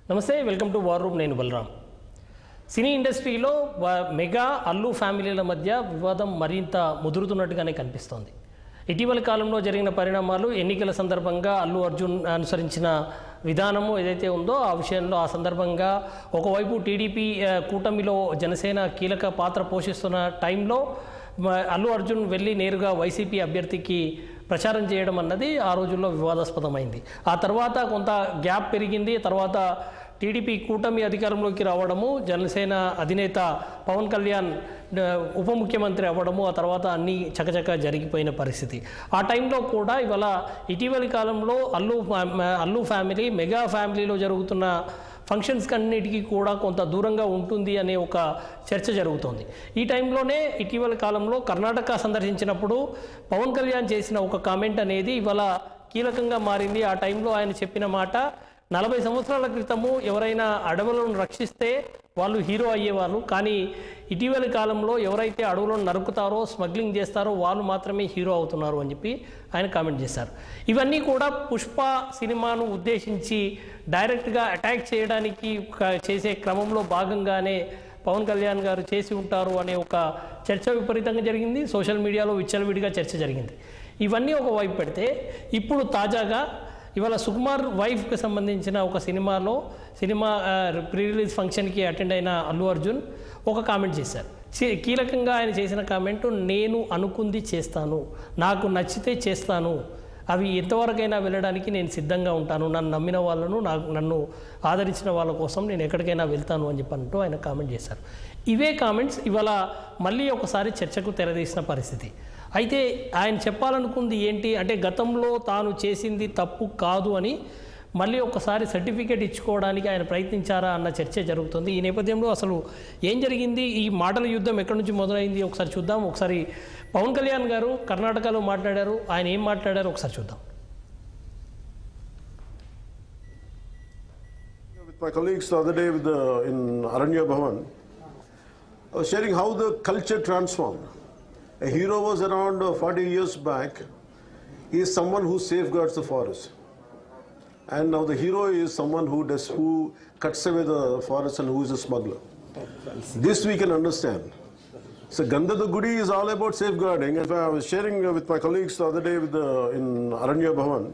నమస్తే welcome to war room నేను బలరాం సినీ ఇండస్ట్రీలో వ- మెగా అల్లు ఫ్యామిలీల మధ్య వివాదం మరింత ముదురుతున్నట్టుగానే కనిపిస్తోంది ఇటీవల కాలంలో జరిగిన పరిణామాలు ఎన్నికల సందర్భంగా అల్లు అర్జున్ అనుసరించిన విధానము ఏదైతే ఉందో ఆ విషయంలో ఆ సందర్భంగా ఒకవైపు టీడీపీ ఆ, కూటమిలో జనసేన కీలక పాత్ర పోషిస్తున్న టైంలో మ- అల్లు అర్జున్ వెళ్ళి నేరుగా వైసీపీ అభ్యర్థికి ప్రచారం చేయడం అన్నది ఆ రోజుల్లో వివాదాస్పదమైంది ఆ తర్వాత కొంత గ్యాప్ పెరిగింది తర్వాత టీడీపీ కూటమి అధికారంలోకి రావడము జనసేన అధినేత పవన్ కళ్యాణ్ ఆ, ఉప ముఖ్యమంత్రి అవ్వడము ఆ తర్వాత అన్నీ చకచక జరిగిపోయిన పరిస్థితి ఆ టైంలో కూడా ఇవాళ ఇటీవలి కాలంలో అల్లు ఫ్యా- అల్లు ఫ్యామిలీ మెగా ఫ్యామిలీలో జరుగుతున్న ఫంక్షన్స్ కన్నిటికీ కూడా కొంత దూరంగా ఉంటుంది అనే ఒక చర్చ జరుగుతోంది ఈ టైంలోనే ఇటీవల కాలంలో కర్ణాటక సందర్శించినప్పుడు పవన్ కళ్యాణ్ చేసిన ఒక కామెంట్ అనేది ఇవాళ కీలకంగా మారింది ఆ టైంలో ఆయన చెప్పిన మాట నలభై సంవత్సరాల క్రితము ఎవరైనా అడవులను రక్షిస్తే వాళ్ళు హీరో అయ్యేవాళ్ళు కానీ ఇటీవలి కాలంలో ఎవరైతే అడవులను నరుకుతారో స్మగ్లింగ్ చేస్తారో వాళ్ళు మాత్రమే హీరో అవుతున్నారు అని చెప్పి ఆయన కామెంట్ చేశారు ఇవన్నీ కూడా పుష్ప సినిమాను ఉద్దేశించి డైరెక్ట్గా అటాక్ చేయడానికి క- చేసే క్రమంలో భాగంగానే పవన్ కళ్యాణ్ గారు చేసి ఉంటారు అనే ఒక చర్చ విపరీతంగా జరిగింది సోషల్ మీడియాలో విచ్చలవిడిగా చర్చ జరిగింది ఇవన్నీ ఒక వైపు పెడితే ఇప్పుడు తాజాగా ఇవాళ సుకుమార్ వైఫ్కి సంబంధించిన ఒక సినిమాలో సినిమా ప్రీ రిలీజ్ ఫంక్షన్కి అటెండ్ అయిన అల్లు అర్జున్ ఒక కామెంట్ చేశారు చి- కీలకంగా ఆయన చేసిన కామెంట్ నేను అనుకుంది చేస్తాను నాకు నచ్చితే చేస్తాను అవి ఎంతవరకైనా వెళ్ళడానికి నేను సిద్ధంగా ఉంటాను నన్ను నమ్మిన వాళ్ళను నాకు నన్ను ఆదరించిన వాళ్ళ కోసం నేను ఎక్కడికైనా వెళ్తాను అని చెప్పంటూ ఆయన కామెంట్ చేశారు ఇవే కామెంట్స్ ఇవాళ మళ్ళీ ఒకసారి చర్చకు తెరదీసిన పరిస్థితి అయితే ఆయన చెప్పాలనుకుంది ఏంటి అంటే గతంలో తాను చేసింది తప్పు కాదు అని మళ్ళీ ఒకసారి సర్టిఫికేట్ ఇచ్చుకోవడానికి ఆయన ప్రయత్నించారా అన్న చర్చ జరుగుతుంది ఈ నేపథ్యంలో అసలు ఏం జరిగింది ఈ మాటల యుద్ధం ఎక్కడి నుంచి మొదలైంది ఒకసారి చూద్దాం ఒకసారి పవన్ కళ్యాణ్ గారు కర్ణాటకలో మాట్లాడారు ఆయన ఏం మాట్లాడారు ఒకసారి చూద్దాం With my colleagues the other day with the, in Aranya Bhavan, I was sharing how the culture transformed. A hero was around uh, 40 years back. He is someone who safeguards the forest. And now the hero is someone who does who cuts away the forest and who is a smuggler. This we can understand. So Gandha the Gudi is all about safeguarding. In fact, I was sharing uh, with my colleagues the other day with the, in Aranya Bhavan.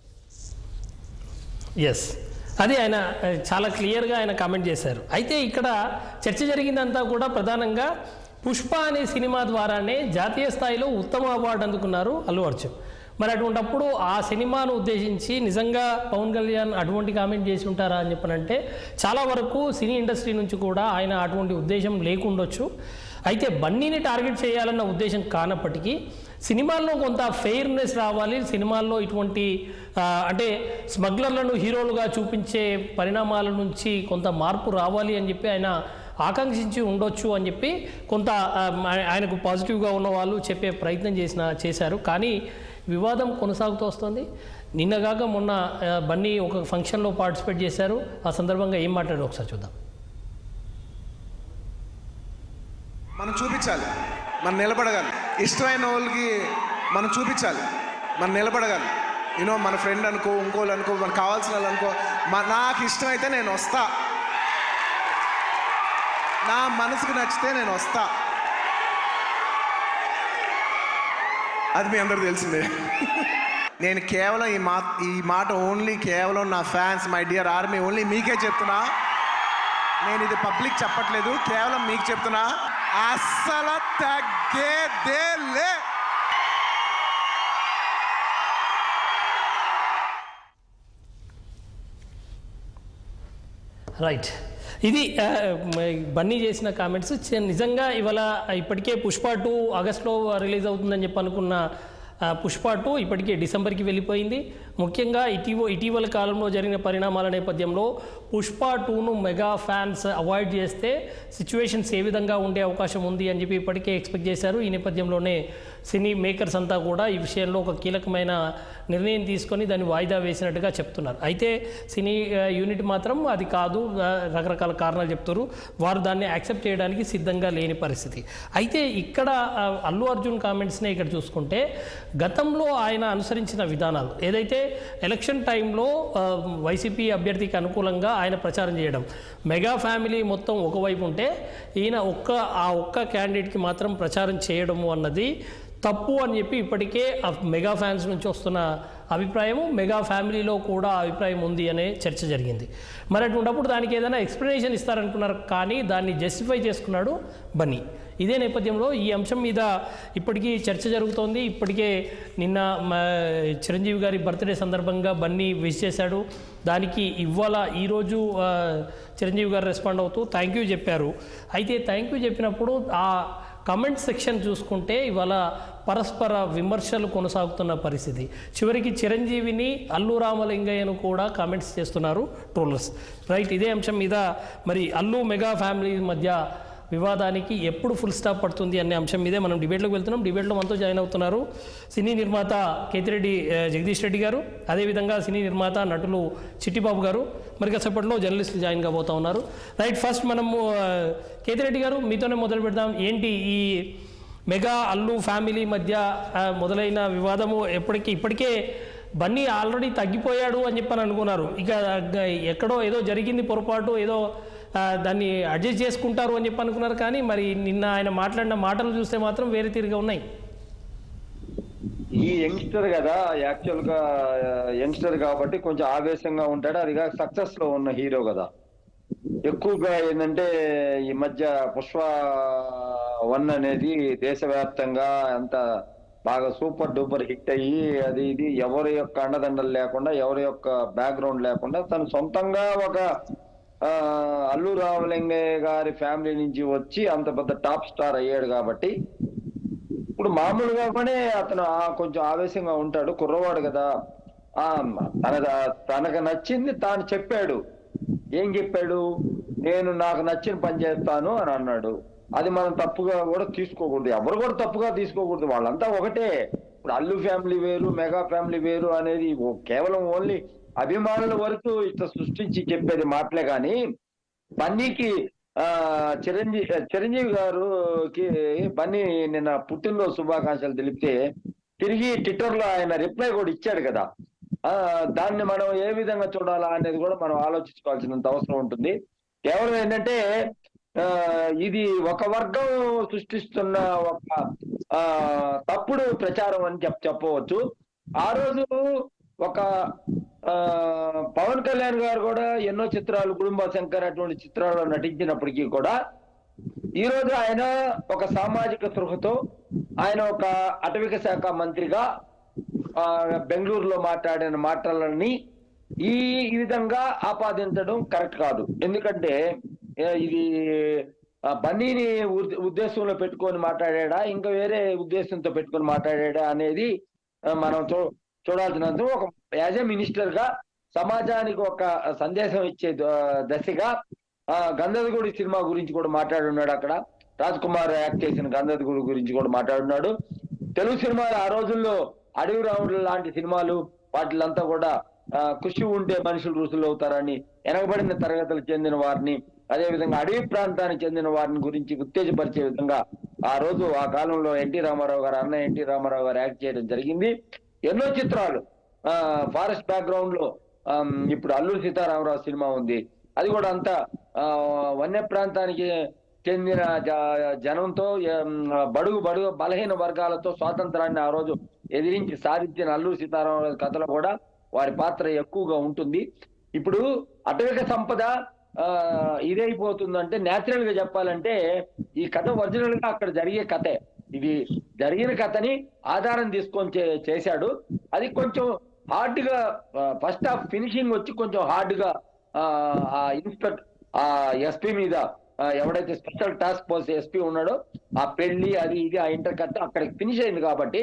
Yes అది ఆయన ఆ, చాలా క్లియర్గా ఆయన comment చేశారు అయితే ఇక్కడ చర్చ జరిగిందంతా కూడా ప్రధానంగా పుష్ప అనే సినిమా ద్వారానే జాతీయ స్థాయిలో ఉత్తమ అవార్డు అందుకున్నారు అల్లు అర్జున్ మరి అటువంటప్పుడు ఆ సినిమాను ఉద్దేశించి నిజంగా పవన్ కళ్యాణ్ అటువంటి కామెంట్ చేసి ఉంటారా అని చెప్పనంటే చాలా వరకు సినీ ఇండస్ట్రీ నుంచి కూడా ఆయన అటువంటి ఉద్దేశం లేకుండొచ్చు అయితే బన్నీని టార్గెట్ చేయాలన్న ఉద్దేశం కానప్పటికీ సినిమాల్లో కొంత ఫెయిర్నెస్ రావాలి సినిమాల్లో ఇటువంటి ఆ, అంటే స్మగ్లర్లను హీరోలుగా చూపించే పరిణామాల నుంచి కొంత మార్పు రావాలి అని చెప్పి ఆయన ఆకాంక్షించి ఉండొచ్చు అని చెప్పి కొంత ఆ, ఆయనకు పాజిటివ్గా ఉన్న వాళ్ళు చెప్పే ప్రయత్నం చేసిన చేశారు కానీ వివాదం కొనసాగుతూ వస్తుంది నిన్నగాక మొన్న ఆ, బన్నీ ఒక ఫంక్షన్లో పార్టిసిపేట్ చేశారు ఆ సందర్భంగా ఏం మాట్లాడారు ఒకసారి చూద్దాం మనం చూపించాలి మనం నిలబడగాలి ఇష్టమైన వాళ్ళకి మనం చూపించాలి మనం నిలబడగాలి యూనో మన ఫ్రెండ్ అనుకో ఇంకోళ్ళు అనుకో మనకు కావాల్సిన వాళ్ళు అనుకో మా నాకు ఇష్టమైతే నేను వస్తా నా మనసుకు నచ్చితే నేను వస్తా అది మీ అందరికి తెలిసిందే నేను కేవలం ఈ మా ఈ మాట ఓన్లీ కేవలం నా fans my dear army only మీకే చెప్తున్నా నేను ఇది పబ్లిక్ చెప్పట్లేదు కేవలం మీకు చెప్తున్నా అస్సలు తగ్గేదే లే రైట్ ఇది ఆ, మ- బన్నీ చేసిన కామెంట్స్ చ- నిజంగా ఇవాళ ఇప్పటికే పుష్ప టూ ఆగస్ట్లో రిలీజ్ అవుతుందని చెప్పి అనుకున్న ఆ, పుష్ప టూ ఇప్పటికే డిసెంబర్కి వెళ్ళిపోయింది ముఖ్యంగా ఇటీవ ఇటీవల కాలంలో జరిగిన పరిణామాల నేపథ్యంలో పుష్ప టూను మెగా ఫ్యాన్స్ అవాయిడ్ చేస్తే సిచ్యువేషన్స్ ఏ విధంగా ఉండే అవకాశం ఉంది అని చెప్పి ఇప్పటికే ఎక్స్పెక్ట్ చేశారు ఈ నేపథ్యంలోనే సినీ మేకర్స్ అంతా కూడా ఈ విషయంలో ఒక కీలకమైన నిర్ణయం తీసుకొని దాన్ని వాయిదా వేసినట్టుగా చెప్తున్నారు అయితే సినీ ఆ, యూనిట్ మాత్రం అది కాదు ఆ, రకరకాల కారణాలు చెప్తారు వారు దాన్ని యాక్సెప్ట్ చేయడానికి సిద్ధంగా లేని పరిస్థితి అయితే ఇక్కడ ఆ, అల్లు అర్జున్ కామెంట్స్నే ఇక్కడ చూసుకుంటే గతంలో ఆయన అనుసరించిన విధానాలు ఏదైతే ఎలక్షన్ టైంలో ఆ, వైసీపీ అభ్యర్థికి అనుకూలంగా ఆయన ప్రచారం చేయడం మెగా ఫ్యామిలీ మొత్తం ఒకవైపు ఉంటే ఈయన ఒక్క ఆ ఒక్క క్యాండిడేట్కి మాత్రం ప్రచారం చేయడము అన్నది తప్పు అని చెప్పి ఇప్పటికే ఆ మెగా ఫ్యాన్స్ నుంచి వస్తున్న అభిప్రాయము మెగా ఫ్యామిలీలో కూడా ఆ అభిప్రాయం ఉంది అనే చర్చ జరిగింది మరి అటువంటిప్పుడు దానికి ఏదైనా ఎక్స్ప్లెనేషన్ ఇస్తారనుకున్నారు కానీ దాన్ని జస్టిఫై చేసుకున్నాడు బన్నీ ఇదే నేపథ్యంలో ఈ అంశం మీద ఇప్పటికీ చర్చ జరుగుతోంది ఇప్పటికే నిన్న మా చిరంజీవి గారి బర్త్డే సందర్భంగా బన్నీ విష్ చేశాడు దానికి ఇవాళ ఈరోజు ఆ, చిరంజీవి గారు రెస్పాండ్ అవుతూ థ్యాంక్ యూ చెప్పారు అయితే థ్యాంక్ యూ చెప్పినప్పుడు ఆ కమెంట్ సెక్షన్ చూసుకుంటే ఇవాళ పరస్పర విమర్శలు కొనసాగుతున్న పరిస్థితి చివరికి చిరంజీవిని అల్లు రామలింగయ్యను కూడా కామెంట్స్ చేస్తున్నారు ట్రోలర్స్ రైట్ ఇదే అంశం మీద మరి అల్లు మెగా ఫ్యామిలీ మధ్య వివాదానికి ఎప్పుడు ఫుల్ స్టాప్ పడుతుంది అనే అంశం మీదే మనం డిబేట్లోకి వెళ్తున్నాం డిబేట్లో మనతో జాయిన్ అవుతున్నారు సినీ నిర్మాత కేతిరెడ్డి ఆ, జగదీష్ రెడ్డి గారు అదేవిధంగా సినీ నిర్మాత నటులు చిట్టిబాబు గారు మరి కాసేపట్లో జర్నలిస్టులు జాయిన్ కాబోతా ఉన్నారు రైట్ ఫస్ట్ మనము ఆ, కేతిరెడ్డి గారు మీతోనే మొదలు పెడదాం ఏంటి ఈ మెగా అల్లు ఫ్యామిలీ మధ్య ఆ, మొదలైన వివాదము ఎప్పటికీ ఇప్పటికే బన్నీ ఆల్రెడీ తగ్గిపోయాడు అని చెప్పని అనుకున్నారు ఇక గ- ఎక్కడో ఏదో జరిగింది పొరపాటు ఏదో ఆ, దాన్ని అడ్జస్ట్ చేసుకుంటారు అని చెప్పి అనుకున్నారు కానీ మరి నిన్న ఆయన మాట్లాడిన మాటలు చూస్తే మాత్రం వేరే తీరుగా ఉన్నాయి ఈ యంగ్స్టర్ కదా యాక్చువల్ గా యంగ్స్టర్ కాబట్టి కొంచెం ఆవేశంగా ఉంటాడు అది కాక సక్సెస్ లో ఉన్న హీరో కదా ఎక్కువగా ఏంటంటే ఈ మధ్య పుష్ప వన్ అనేది దేశవ్యాప్తంగా అంత బాగా సూపర్ డూపర్ హిట్ అయ్యి అది ఇది ఎవరి యొక్క అండదండలు లేకుండా ఎవరి యొక్క బ్యాక్గ్రౌండ్ లేకుండా తను సొంతంగా ఒక ఆ, అల్లు రామలింగయ్య గారి ఫ్యామిలీ నుంచి వచ్చి అంత పెద్ద టాప్ స్టార్ అయ్యాడు కాబట్టి ఇప్పుడు మామూలుగానే అతను ఆ కొంచెం ఆవేశంగా ఉంటాడు కుర్రవాడు కదా ఆ తన తనకు నచ్చింది తాను చెప్పాడు ఏం చెప్పాడు నేను నాకు నచ్చిన పని చేస్తాను అని అన్నాడు అది మనం తప్పుగా కూడా తీసుకోకూడదు ఎవరు కూడా తప్పుగా తీసుకోకూడదు వాళ్ళంతా ఒకటే ఇప్పుడు అల్లు ఫ్యామిలీ వేరు మెగా ఫ్యామిలీ వేరు అనేది ఓ- కేవలం ఓన్లీ అభిమానుల వరకు ఇట్లా సృష్టించి చెప్పేది మాటలే కానీ బన్నీకి ఆ చిరంజీవి చిరంజీవి గారుకి బన్నీ నిన్న పుట్టినరోజు శుభాకాంక్షలు తెలిపితే తిరిగి ట్విట్టర్ లో ఆయన రిప్లై కూడా ఇచ్చాడు కదా ఆ దాన్ని మనం ఏ విధంగా చూడాలా అనేది కూడా మనం ఆలోచించుకోవాల్సినంత అవసరం ఉంటుంది కేవలం ఏంటంటే ఆ ఇది ఒక వర్గం సృష్టిస్తున్న ఒక ఆ తప్పుడు ప్రచారం అని చెప్ చెప్పవచ్చు ఆ రోజు ఒక ఆ పవన్ కళ్యాణ్ గారు కూడా ఎన్నో చిత్రాలు కుటుంబ శంకర్ అటువంటి చిత్రాల్లో నటించినప్పటికీ కూడా ఈ రోజు ఆయన ఒక సామాజిక స్పృహతో ఆయన ఒక అటవిక శాఖ మంత్రిగా ఆ, బెంగళూరులో మాట్లాడిన మాటలని ఈ ఈ విధంగా ఆపాదించడం కరెక్ట్ కాదు ఎందుకంటే ఏ, ఇది ఆ, బన్నీని ఉద్- ఉద్దేశంలో పెట్టుకొని మాట్లాడాడా ఇంకా వేరే ఉద్దేశంతో పెట్టుకొని మాట్లాడాడా అనేది ఆ, మనం చూ చూడాల్సినంత ఒక యాజ్ ఏ మినిస్టర్ గా సమాజానికి ఒక సందేశం ఇచ్చే ద- దశగా ఆ గంధదగుడి సినిమా గురించి కూడా మాట్లాడున్నాడు అక్కడ రాజ్ కుమార్ యాక్ట్ చేసిన గంధదగుడి గురించి కూడా మాట్లాడున్నాడు తెలుగు సినిమాలు ఆ రోజుల్లో అడవి రాముడు లాంటి సినిమాలు వాటిలంతా కూడా ఆ, కృషి ఉంటే మనుషులు రుసులు అవుతారని వెనకబడిన తరగతులకు చెందిన వారిని అదే విధంగా అడవి ప్రాంతానికి చెందిన వారిని గురించి ఉత్తేజపరిచే విధంగా ఆ రోజు ఆ కాలంలో ఎన్టీ రామారావు గారు అన్న ఎన్టీ రామారావు గారు యాక్ట్ చేయడం జరిగింది ఎన్నో చిత్రాలు ఆ ఫారెస్ట్ బ్యాక్గ్రౌండ్ లో ఆమ్, ఇప్పుడు అల్లూరి సీతారామరావు సినిమా ఉంది అది కూడా అంతా ఆ, వన్య ప్రాంతానికి చెందిన జ- జనంతో ఎం, బడుగు బడుగు బలహీన వర్గాలతో స్వాతంత్రాన్ని ఆ రోజు ఎదిరించి సాధించిన అల్లూరి సీతారామరాజు కథలో కూడా వారి పాత్ర ఎక్కువగా ఉంటుంది ఇప్పుడు అటవిక సంపద ఆ, ఇదైపోతుందంటే న్యాచురల్ గా చెప్పాలంటే ఈ కథ ఒరిజినల్ గా అక్కడ జరిగే కథే ఇది జరిగిన కథని ఆధారం తీసుకొని చే- చేశాడు అది కొంచెం హార్డ్ గా ఫస్ట్ హాఫ్ ఫినిషింగ్ వచ్చి కొంచెం హార్డ్ గా ఆ, ఆ ఇన్స్పెక్ట్ ఆ ఎస్పీ మీద ఆ, ఎవడైతే స్పెషల్ టాస్క్ ఫోర్స్ ఎస్పీ ఉన్నాడో ఆ పెళ్లి అది ఇది ఆ ఇంటర్ కట్ అక్కడికి ఫినిష్ అయింది కాబట్టి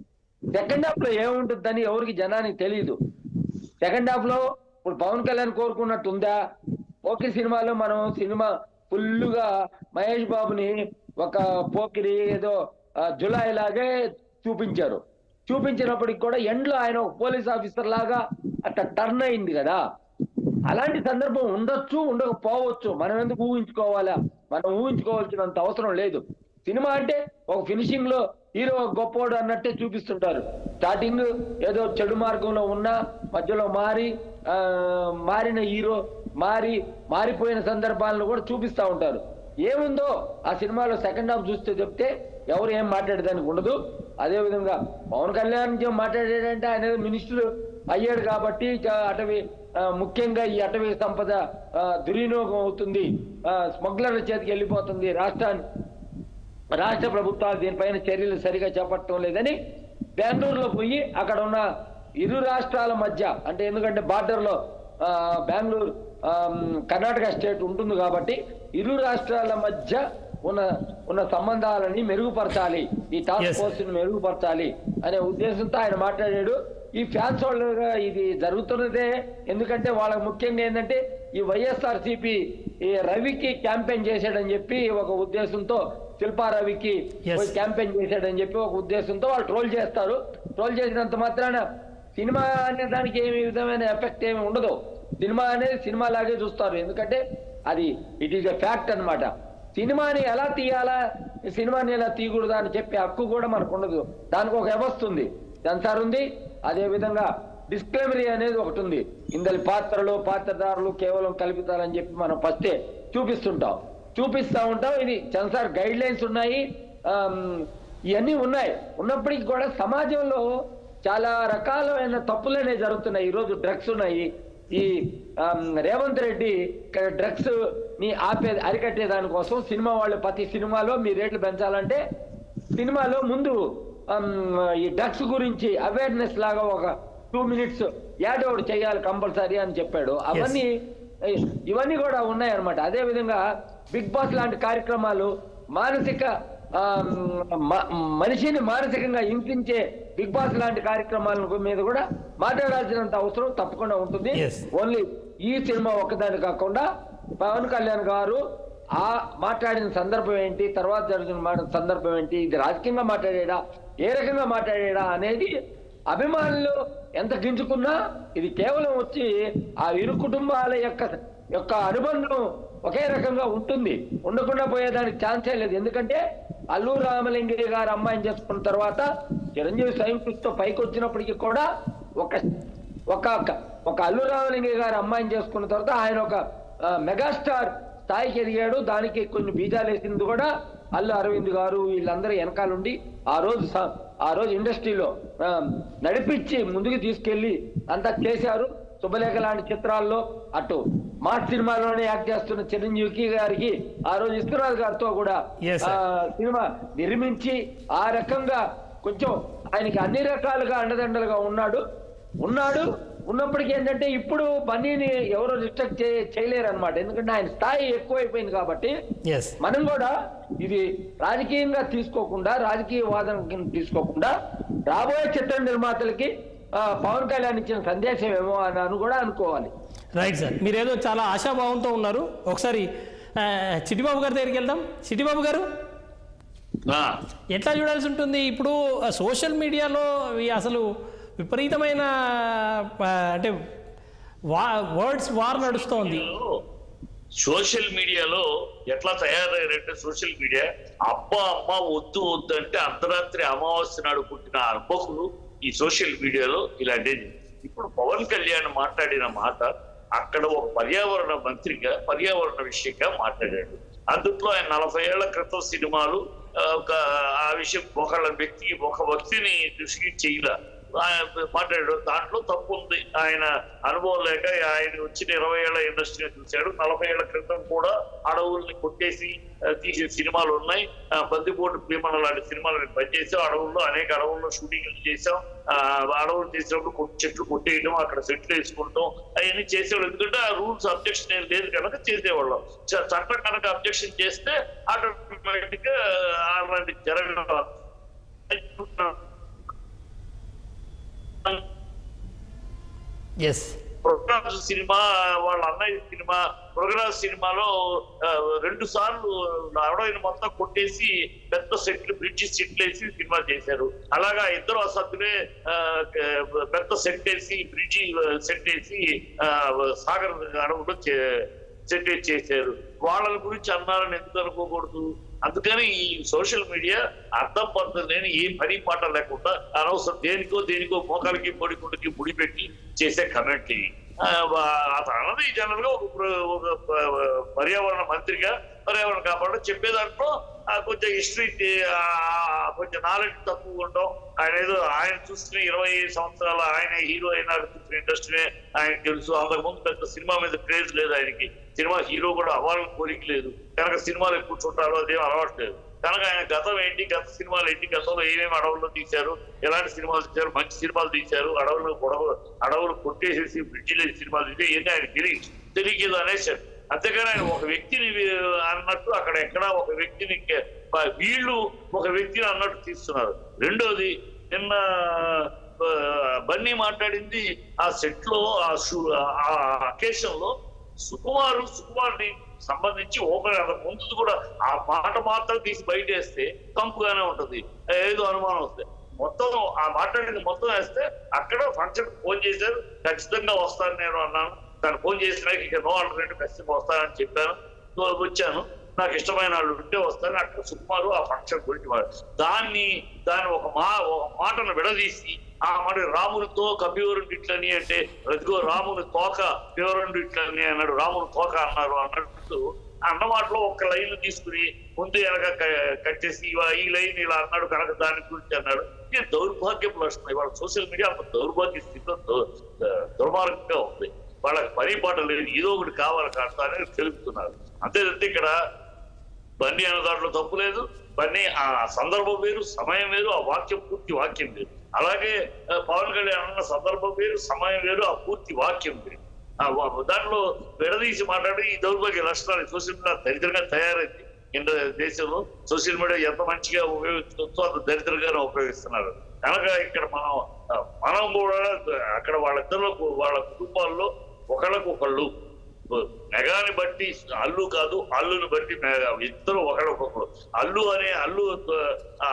సెకండ్ హాఫ్ లో ఏముంటుందని ఎవరికి జనానికి తెలియదు సెకండ్ హాఫ్ లో ఇప్పుడు పవన్ కళ్యాణ్ కోరుకున్నట్టు ఉందా ఓకే సినిమాలో మనం సినిమా ఫుల్ గా మహేష్ బాబుని ఒక పోకిరి ఏదో ఆ, జులై లాగే చూపించారు చూపించినప్పటికి కూడా ఎండ్ లో ఆయన ఒక పోలీస్ ఆఫీసర్ లాగా అట్లా టర్న్ అయింది కదా అలాంటి సందర్భం ఉండొచ్చు ఉండకపోవచ్చు మనం ఎందుకు ఊహించుకోవాలా మనం ఊహించుకోవాల్సినంత అవసరం లేదు సినిమా అంటే ఒక ఫినిషింగ్ లో హీరో గొప్పోడు అన్నట్టే చూపిస్తుంటారు స్టార్టింగ్ ఏదో చెడు మార్గంలో ఉన్నా మధ్యలో మారి ఆ, మారిన హీరో మారి మారిపోయిన సందర్భాలను కూడా చూపిస్తా ఉంటారు ఏముందో ఆ సినిమాలో సెకండ్ హాఫ్ చూస్తే చెప్తే ఎవరు ఏం మాట్లాడేదానికి ఉండదు అదేవిధంగా పవన్ కళ్యాణ్ జీ మాట్లాడాడంటే ఆయన ఏదో మినిస్టర్ అయ్యాడు కాబట్టి ఇక అటవీ ఆ, ముఖ్యంగా ఈ అటవీ సంపద ఆ, దుర్వినియోగం అవుతుంది ఆ, స్మగ్లర్ల చేతికి వెళ్ళిపోతుంది రాష్ట్రాన్ని రాష్ట్ర ప్రభుత్వాలు దీనిపైన చర్యలు సరిగా చేపట్టడం లేదని బెంగళూరులో పోయి అక్కడ ఉన్న ఇరు రాష్ట్రాల మధ్య అంటే ఎందుకంటే బార్డర్లో బెంగళూరు ఆ, కర్ణాటక స్టేట్ ఉంటుంది కాబట్టి ఇరు రాష్ట్రాల మధ్య ఉన్న ఉన్న సంబంధాలని మెరుగుపరచాలి ఈ Yes, టాస్క్ sir. ఫోర్స్ ని మెరుగుపరచాలి అనే ఉద్దేశంతో ఆయన మాట్లాడాడు ఈ ఫ్యాన్స్ వాళ్ళుగా ఇది జరుగుతున్నదే ఎందుకంటే వాళ్ళకి ముఖ్యంగా ఏంటంటే ఈ వైఎస్ఆర్ సిపి ఈ రవికి క్యాంపెయిన్ చేశాడని చెప్పి ఒక ఉద్దేశంతో శిల్పా రవికి Yes. పోయి క్యాంపెయిన్ చేశాడని చెప్పి ఒక ఉద్దేశంతో వాళ్ళు ట్రోల్ చేస్తారు ట్రోల్ చేసినంత మాత్రాన సినిమా అనే దానికి ఏమి విధమైన ఎఫెక్ట్ ఏమి ఉండదు సినిమా అనేది సినిమా లాగే చూస్తారు ఎందుకంటే అది ఇట్ ఈస్ ఎ ఫ్యాక్ట్ అన్నమాట సినిమాని ఎలా తీయాలా ఈ సినిమాని ఎలా తీయకూడదా అని చెప్పే హక్కు కూడా మనకు ఉండదు దానికి ఒక వ్యవస్థ ఉంది సెన్సార్ ఉంది అదే విధంగా డిస్క్లైమరీ అనేది ఒకటి ఉంది ఇందలి పాత్రలు పాత్రధారులు కేవలం కల్పితాలని చెప్పి మనం ఫస్టే చూపిస్తుంటాం చూపిస్తా ఉంటాం ఇది సెన్సార్ గైడ్ లైన్స్ ఉన్నాయి ఆమ్, ఇవన్నీ ఉన్నాయి ఉన్నప్పటికీ కూడా సమాజంలో చాలా రకాలైన తప్పులు అనేవి జరుగుతున్నాయి ఈరోజు డ్రగ్స్ ఉన్నాయి ఈ ఆమ్, రేవంత్ రెడ్డి ఇక్కడ డ్రగ్స్ ని ఆపే అరికట్టే దానికోసం సినిమా వాళ్ళు ప్రతి సినిమాలో మీ రేట్లు పెంచాలంటే సినిమాలో ముందు ఆమ్, ఈ డ్రగ్స్ గురించి అవేర్నెస్ లాగా ఒక టూ మినిట్స్ యాడ్ ఒకటి చేయాలి కంపల్సరీ అని చెప్పాడు అవన్నీ ఇవన్నీ కూడా ఉన్నాయన్నమాట అదే విధంగా బిగ్ బాస్ లాంటి కార్యక్రమాలు మానసిక ఆ, మ- మనిషిని మానసికంగా హింసించే బిగ్ బాస్ లాంటి కార్యక్రమాల మీద కూడా మాట్లాడాల్సినంత అవసరం తప్పకుండా ఉంటుంది Yes. ఓన్లీ ఈ సినిమా ఒక్కదాని కాకుండా పవన్ కళ్యాణ్ గారు ఆ మాట్లాడిన సందర్భం ఏంటి తర్వాత జరిగిన మాట- సందర్భం ఏంటి ఇది రాజకీయంగా మాట్లాడాడా ఏ రకంగా మాట్లాడాడా అనేది అభిమానులు ఎంత గింజుకున్నా ఇది కేవలం వచ్చి ఆ ఇరు కుటుంబాల యొక్క యొక్క అనుబంధం ఒకే రకంగా ఉంటుంది ఉండకుండా పోయేదానికి ఛాన్సే లేదు ఎందుకంటే అల్లు రామలింగయ్య గారు అమ్మాయిని చేసుకున్న తర్వాత చిరంజీవి స్వయం కృషితో పైకి వచ్చినప్పటికీ కూడా ఒక ఒక ఒక అల్లు రామలింగయ్య గారు అమ్మాయిని చేసుకున్న తర్వాత ఆయన ఒక ఆ, మెగాస్టార్ స్థాయికి ఎదిగాడు దానికి కొన్ని బీజాలు వేసింది కూడా అల్లు అరవింద్ గారు వీళ్ళందరూ వెనకాలండి ఆ రోజు స- ఆ రోజు ఇండస్ట్రీలో ఆ, నడిపించి ముందుకు తీసుకెళ్లి అంతా చేశారు శుభలేఖ లాంటి చిత్రాల్లో అటు మా సినిమాలోనే యాక్ట్ చేస్తున్న చిరంజీవికి గారికి ఆ రోజు ఇస్కరాజ్ గారితో కూడా Yes, sir. ఆ, సినిమా నిర్మించి ఆ రకంగా కొంచెం ఆయనకి అన్ని రకాలుగా అండదండలుగా ఉన్నాడు ఉన్నాడు ఉన్నప్పటికీ ఏంటంటే ఇప్పుడు బన్నీని ఎవరు రిస్ట్రిక్ట్ చే చేయలేరు అనమాట ఎందుకంటే ఆయన స్థాయి ఎక్కువైపోయింది కాబట్టి ఎస్ మనం కూడా ఇది రాజకీయంగా తీసుకోకుండా రాజకీయ వాదన కింద తీసుకోకుండా రాబోయే చిత్ర నిర్మాతలకి ఆ, పవన్ కళ్యాణ్ ఇచ్చిన సందేశం ఏమో అని అని కూడా అనుకోవాలి రైట్ సార్ మీరు ఏదో చాలా ఆశాభావంతో ఉన్నారు ఒకసారి ఆ, చిట్టిబాబు గారి దగ్గరికి వెళ్దాం చిట్టిబాబు గారు ఆ, ఎట్లా చూడాల్సి ఉంటుంది ఇప్పుడు ఆ, సోషల్ మీడియాలో ఈ అసలు విపరీతమైన ఆ, అంటే వా వర్డ్స్ వార్ నడుస్తోంది మీడియాలో, సోషల్ మీడియాలో ఎట్లా తయారయ్యారంటే సోషల్ మీడియా అబ్బా అమ్మ వద్దు వద్దు అంటే అర్ధరాత్రి అమావాస్య నాడు పుట్టిన అర్భకులు ఈ సోషల్ మీడియాలో ఇలాంటిది ఇప్పుడు పవన్ కళ్యాణ్ మాట్లాడిన మాట అక్కడ ఒక పర్యావరణ మంత్రిగా పర్యావరణ విషయంగా మాట్లాడాడు అందుట్లో ఆయన నలభై ఏళ్ల క్రితం సినిమాలు ఆ, ఒక ఆ విషయం ఒకళ్ళ వ్యక్తి ఒక వ్యక్తిని దృష్టికి చేయలే ఆయన మాట్లాడాడు దాంట్లో తప్పు ఉంది ఆయన అనుభవం లేక ఆయన వచ్చిన ఇరవై ఏళ్ల ఇండస్ట్రీ చూశాడు నలభై ఏళ్ల క్రితం కూడా అడవుల్ని కొట్టేసి ఆ, తీసిన సినిమాలు ఉన్నాయి ఆ, బందిపోటు భీమన లాంటి సినిమాలు మేము పనిచేసాం అడవుల్లో అనేక అడవుల్లో షూటింగ్లు చేసాం ఆ, అడవులు చేసినప్పుడు కొ- చెట్లు కొట్టేయడం అక్కడ సెట్లు వేసుకుంటాం అవన్నీ చేసేవాళ్ళు ఎందుకంటే ఆ రూల్స్ అబ్జెక్షన్ ఏం లేదు కనుక చేసేవాళ్ళం చ- చట్టం కనుక అబ్జెక్షన్ చేస్తే ఆటోమేటిక్ గా అలాంటి జరగడం ఎస్ ప్రోగ్రామ్స్ సినిమా వాళ్ళ అన్నయ్య సినిమా ప్రోగ్రామ్ సినిమాలో ఆ, రెండు సార్లు అడవిని మొత్తం కొట్టేసి పెద్ద సెట్లు బ్రిడ్జి సెట్లు వేసి సినిమా చేశారు అలాగా ఇద్దరు అసభ్యులే ఆ, క- పెద్ద సెట్ వేసి బ్రిడ్జి సెట్ వేసి ఆ, సాగర్ అడవులో చే- సెట్ వేసి చేశారు వాళ్ళ గురించి అన్నారని ఎందుకు అనుకోకూడదు అందుకని ఈ సోషల్ మీడియా అర్థం పర్థం లేని ఏ పని పాట లేకుండా అనవసరం దేనికో దేనికో మోకాలకి పొడి గుడికి ముడి పెట్టి చేసే కమెంట్ ఇవి ఆ, వా- అతను అన్నది జనరల్ గా ఒక ప్ర- ఒక ప- పర్యావరణ మంత్రిగా పర్యావరణ కాపాడు చెప్పే దాంట్లో ఆ, కొంచెం హిస్టరీ కొంచెం నాలెడ్జ్ తక్కువ ఉండడం ఆయన ఏదో ఆయన చూసిన ఇరవై సంవత్సరాల ఆయన హీరో అయినా చూసిన ఇండస్ట్రీ ఆయన తెలుసు అంతకుముందు పెద్ద సినిమా మీద క్రేజ్ లేదు ఆయనకి సినిమా హీరో కూడా అవ్వాలని కోరిక లేదు కనుక సినిమాలు ఎక్కువ చూడాలో అదేం అలవాటు లేదు కనుక ఆయన గతం ఏంటి గత సినిమాలు ఏంటి గతంలో ఏమేమి అడవుల్లో తీశారు ఎలాంటి సినిమాలు తీశారు మంచి సినిమాలు తీశారు అడవులు గొడవ అడవులు కొట్టేసేసి బ్రిడ్జిలు సినిమాలు తీసి ఏంటి ఆయన తెలియదు తెలియదు అనేసారు అంతేగాని ఆయన ఒక వ్యక్తిని వీ- అన్నట్టు అక్కడ ఎక్కడ ఒక వ్యక్తిని కే- ప- వీళ్ళు ఒక వ్యక్తిని అన్నట్టు తీస్తున్నారు రెండోది నిన్న ఆ, బన్నీ మాట్లాడింది ఆ సెట్ లో ఆ షూ- ఆ అకేషన్ లో సుకుమారు సుకుమార్ని సంబంధించి ఓపెన్ అంతకు ముందు కూడా ఆ మాట మాత్రం తీసి బయట వేస్తే కంపుగానే ఉంటది ఏదో అనుమానం వస్తే మొత్తం ఆ మాట్లాడింది మొత్తం వేస్తే అక్కడ ఫంక్షన్ ఫోన్ చేశారు ఖచ్చితంగా వస్తాను నేను అన్నాను దాన్ని ఫోన్ చేసినాక ఇక నో ఆల్టర్నేటివ్ ఖచ్చితంగా వస్తానని చెప్పాను సో వచ్చాను నాకు ఇష్టమైన వాళ్ళు ఉంటే వస్తాను అక్కడ సుకుమారు ఆ ఫంక్షన్ గురించి మాట్లాడారు. దాన్ని దాన్ని ఒక మా ఒక మాటను విడదీసి ఆ మాట రామునితో కపివరుడు ఇట్లని అంటే అదిగో రాముని తోక పివరుడు ఇట్లని అన్నాడు రాముని తోక అన్నారు అన్నట్టు అన్న మాటలో ఒక లైన్ తీసుకుని ముందు ఎనక క- కట్టేసి ఇవా- ఈ లైన్ ఇలా అన్నాడు కనుక దాని గురించి అన్నాడు ఇది దౌర్భాగ్యపు లక్షణం ఇవాళ సోషల్ మీడియా అంత దౌర్భాగ్య స్థితిలో దు- దుర్మార్గంగా ఉంది వాళ్ళకి పని పాట లేదు ఏదో ఒకటి కావాలి కాస్త అని తెలుపుతున్నారు అంతేదంటే ఇక్కడ బన్నీ అన్న దాంట్లో తప్పు లేదు బన్నీ ఆ సందర్భం వేరు సమయం వేరు ఆ వాక్యం పూర్తి వాక్యం వేరు అలాగే ఆ, పవన్ కళ్యాణ్ అన్న సందర్భం వేరు సమయం వేరు ఆ పూర్తి వాక్యం వేరు ఆ వా- దాంట్లో విడదీసి మాట్లాడి ఈ దౌర్భాగ్య లక్షణాలు సోషల్ మీడియా దరిద్రంగా తయారైంది ఇంత దేశంలో సోషల్ మీడియా ఎంత మంచిగా ఉపయోగించవచ్చో అంత దరిద్రంగానే ఉపయోగిస్తున్నారు కనుక ఇక్కడ మనం ఆ, మనం కూడా అక్కడ వాళ్ళిద్దరిలో వాళ్ళ కుటుంబాల్లో ఒకళ్ళకు ఒకళ్ళు మెగాని బట్టి అల్లు కాదు అల్లుని బట్టి మెగా ఇద్దరు ఒకడొకరు అల్లు అనే అల్లు ఆ,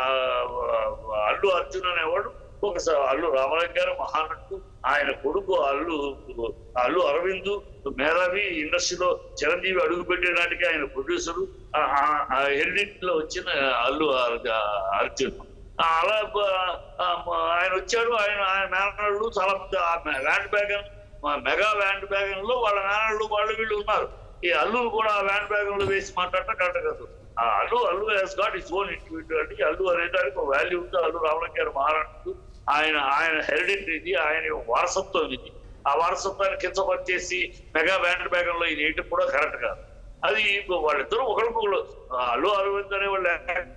అల్లు అర్జున్ అనేవాడు ఒకసారి అల్లు రామలింగ గారు మహానటు ఆయన కొడుకు అల్లు అల్లు అరవింద్ మేధావి ఇండస్ట్రీలో చిరంజీవి అడుగు పెట్టే నాటికి ఆయన ప్రొడ్యూసరు హెరిడిట్ లో వచ్చిన అల్లు అర్- అర్జున్ ఆ, అలా బ- ఆ, మ- ఆయన వచ్చాడు ఆయన ఆయన మేనల్లు చాలా మంది ఆ ల్యాండ్ బ్యాగన్ మెగా ల్యాండ్ బ్యాగన్ లో వాళ్ళ మేనల్లు వాళ్ళు వీళ్ళు ఉన్నారు ఈ అల్లులు కూడా ఆ ల్యాండ్ బ్యాగన్ లో వేసి మాట్లాడటం కరెక్ట్ కాదు ఆ Allu Allu he's got his own individuality Allu అనేదానికి ఒక వాల్యూ ఉంది అల్లు రామలింగ గారు మహారాష్ట్ర ఆయన ఆయన హెరిడిటీ ఇది ఆయన వారసత్వం ఇది ఆ వారసత్వాన్ని కించపరిచేసి మెగా బ్యాండ్ బ్యాగన్ లో ఇది వేయటం కూడా కరెక్ట్ కాదు అది వాళ్ళిద్దరూ ఒకరికొకరు ఆ, అల్లు అరవింద్ అనే వాళ్ళు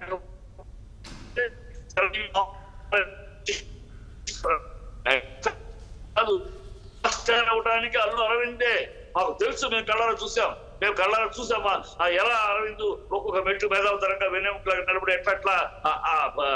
కాదు స్టాండ్ అవడానికి అల్లు అరవిందే మాకు తెలుసు మేము కళ్ళారా చూసాం మేము కళ్ళారా చూసామా ఆ ఎలా అరవింద్ ఒక్కొక్క మెట్టు మేధావతరంగా వెన్నెముకలాగా నిలబడి ఎట్లా ఎట్లా ఆ- ఆ,